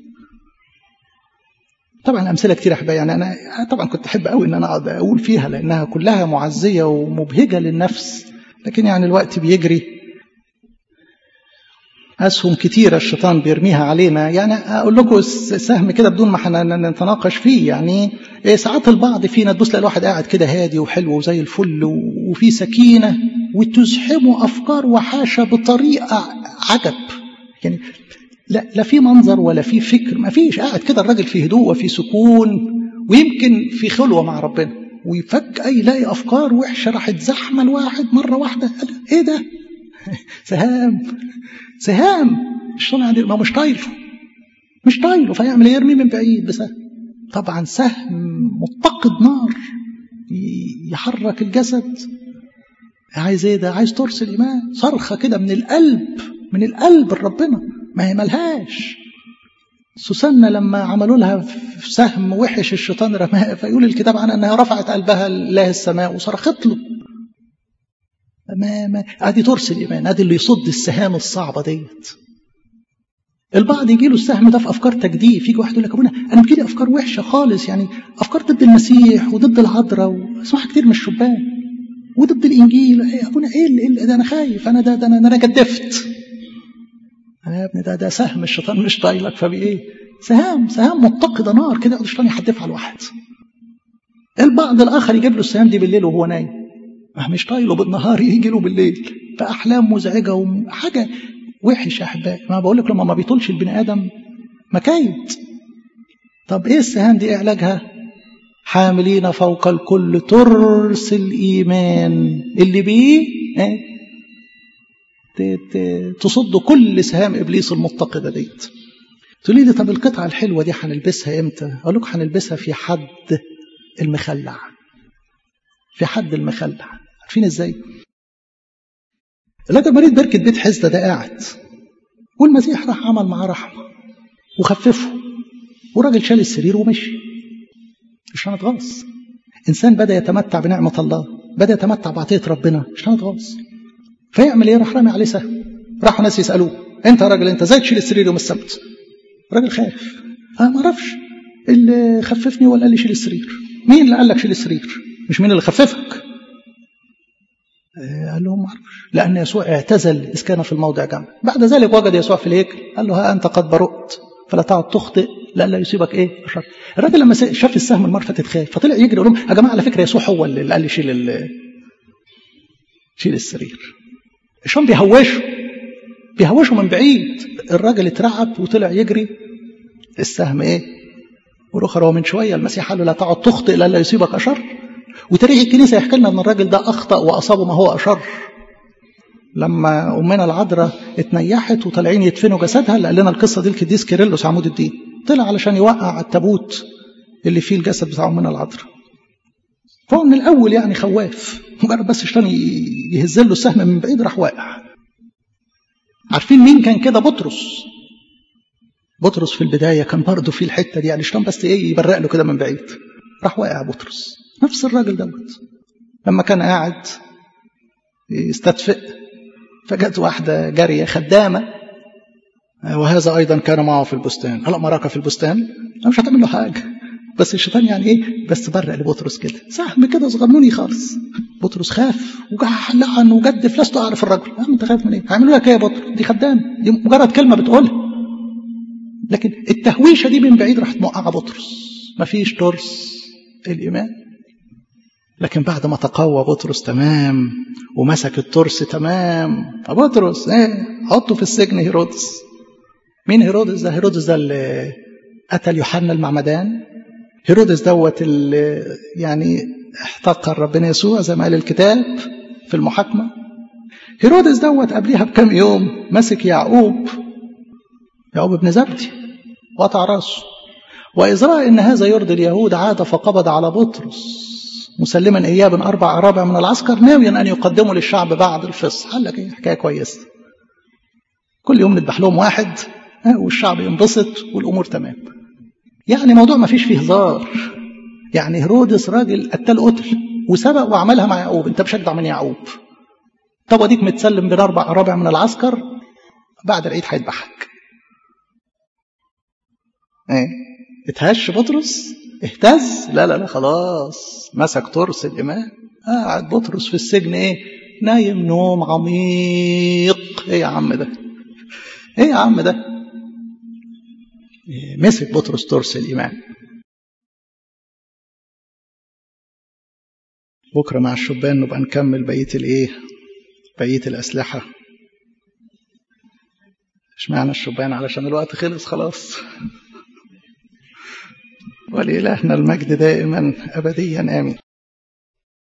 Speaker 1: طبعا امثله كتير يا احبائي يعني انا طبعا كنت احب قوي ان انا اقعد اقول فيها لانها كلها معزيه ومبهجه للنفس لكن يعني الوقت بيجري اسهم كتيره الشيطان بيرميها علينا يعني اقول لكم سهم كده بدون ما نتناقش فيه يعني ساعات البعض فينا تبص تلاقي الواحد قاعد كده هادي وحلو وزي الفل وفي سكينه وتزحمه افكار وحاشه بطريقه عجب يعني لا لا في منظر ولا في فكر ما فيش قاعد كده الراجل في هدوء وفي سكون ويمكن في خلوه مع ربنا وفجاه يلاقي افكار وحشه راحت زحمه الواحد مره واحده ايه ده سهام سهام الشيطان عندي ما مش طايله مش طايله فيعمل ايه يرمي من بعيد بسهم طبعا سهم متقد نار يحرك الجسد عايز ايه ده عايز ترس الايمان صرخه كده من القلب من القلب لربنا ما هي ملهاش سوسنة لما عملوا لها سهم وحش الشيطان رماها فيقول الكتاب عنها انها رفعت قلبها لله السماء وصرخت له ما ما ادي ترس الايمان ادي اللي يصد السهام الصعبه ديت البعض يجي له السهم ده في افكار تجديف يجي واحد يقول لك ابونا انا بتجيلي افكار وحشه خالص يعني افكار ضد المسيح وضد العذراء واسمعها كتير من الشبان وضد الانجيل يا ابونا ايه اللي ده انا خايف انا ده, ده انا انا جدفت انا يا ابني ده ده سهم الشيطان مش طايلك فبايه سهام سهام متقده نار كده يقعد الشيطان يحدفها على الواحد البعض الاخر يجيب له السهام دي بالليل وهو نايم مش طايله بالنهار يجي له بالليل فاحلام مزعجه وحاجه وحش يا احبائي ما بقول لك لما ما بيطولش البني ادم مكايد طب ايه السهام دي ايه علاجها حاملين فوق الكل ترس الايمان اللي بيه ايه تصد كل سهام ابليس المتقده ديت تقولي لي طب القطعه الحلوه دي هنلبسها امتى اقول لكم هنلبسها في حد المخلع في حد المخلع عارفين ازاي الراجل مريض بركة بيت حزة ده قاعد والمسيح راح عمل معاه رحمة وخففه والراجل شال السرير ومشي مش هنتغاظ إنسان بدأ يتمتع بنعمة الله بدأ يتمتع بعطية ربنا مش هنتغاظ فيعمل إيه راح رامي عليه سهم راحوا ناس يسألوه أنت يا راجل أنت إزاي تشيل السرير يوم السبت الراجل خايف أنا ما أعرفش اللي خففني ولا قال لي شيل السرير مين اللي قال لك شيل السرير مش مين اللي خففك قال لهم ما اعرفش لان يسوع اعتزل اذ كان في الموضع جمع بعد ذلك وجد يسوع في الهيكل قال له ها انت قد برؤت فلا تعد تخطئ لئلا يصيبك ايه الشر الراجل لما شاف السهم المره فاتت خايف فطلع يجري يقول لهم يا جماعه على فكره يسوع هو اللي قال لي شيل شيل السرير الشيطان بيهوشه بيهوشوا من بعيد الراجل اترعب وطلع يجري السهم ايه والاخر هو من شويه المسيح قال له لا تقعد تخطئ لا يصيبك اشر وتاريخ الكنيسه يحكي لنا ان الراجل ده اخطا واصابه ما هو اشر لما امنا العذراء اتنيحت وطالعين يدفنوا جسدها اللي قال لنا القصه دي القديس كيرلس عمود الدين طلع علشان يوقع التابوت اللي فيه الجسد بتاع امنا العذراء فهو من الاول يعني خواف مجرد بس الشيطان يهز له السهم من بعيد راح واقع عارفين مين كان كده بطرس بطرس في البداية كان برضه في الحتة دي يعني الشيطان بس ايه يبرق له كده من بعيد راح واقع بطرس نفس الراجل دوت لما كان قاعد يستدفئ فجت واحدة جارية خدامة وهذا أيضا كان معه في البستان ألا مراك في البستان أنا مش هتعمل له حاجة بس الشيطان يعني إيه بس برق لبطرس كده سهم كده صغنوني خالص بطرس خاف وجح لعن وجدف لست أعرف الرجل يا أنت خايف من إيه هيعملوا لك إيه يا بطرس دي خدام دي مجرد كلمة بتقولها لكن التهويشة دي من بعيد راحت موقعة بطرس مفيش ترس الإيمان لكن بعد ما تقوى بطرس تمام ومسك الترس تمام بطرس ايه حطه في السجن هيرودس مين هيرودس ده هيرودس ده اللي قتل يوحنا المعمدان هيرودس دوت اللي يعني احتقر ربنا يسوع زي ما قال الكتاب في المحاكمة هيرودس دوت قبليها بكم يوم مسك يعقوب يعقوب ابن زبدي وقطع راسه وإذ رأى إن هذا يرضي اليهود عاد فقبض على بطرس مسلما إياه أربع أرابع من العسكر ناويا أن يقدموا للشعب بعد الفصح قال لك إيه حكاية كويسة كل يوم نذبح لهم واحد والشعب ينبسط والأمور تمام يعني موضوع ما فيش فيه هزار يعني هرودس راجل قتل قتل وسبق وعملها مع يعقوب انت مشجع من يعقوب طب اديك متسلم بين اربع ارابع من العسكر بعد العيد هيذبحك ايه اتهش بطرس اهتز لا لا لا خلاص مسك ترس الإمام قاعد بطرس في السجن ايه نايم نوم عميق ايه يا عم ده ايه يا عم ده إيه مسك بطرس ترس الإمام بكرة مع الشبان نبقى نكمل بقية الايه بقية الأسلحة اشمعنى الشبان علشان الوقت خلص خلاص ولإلهنا المجد دائما أبديا آمين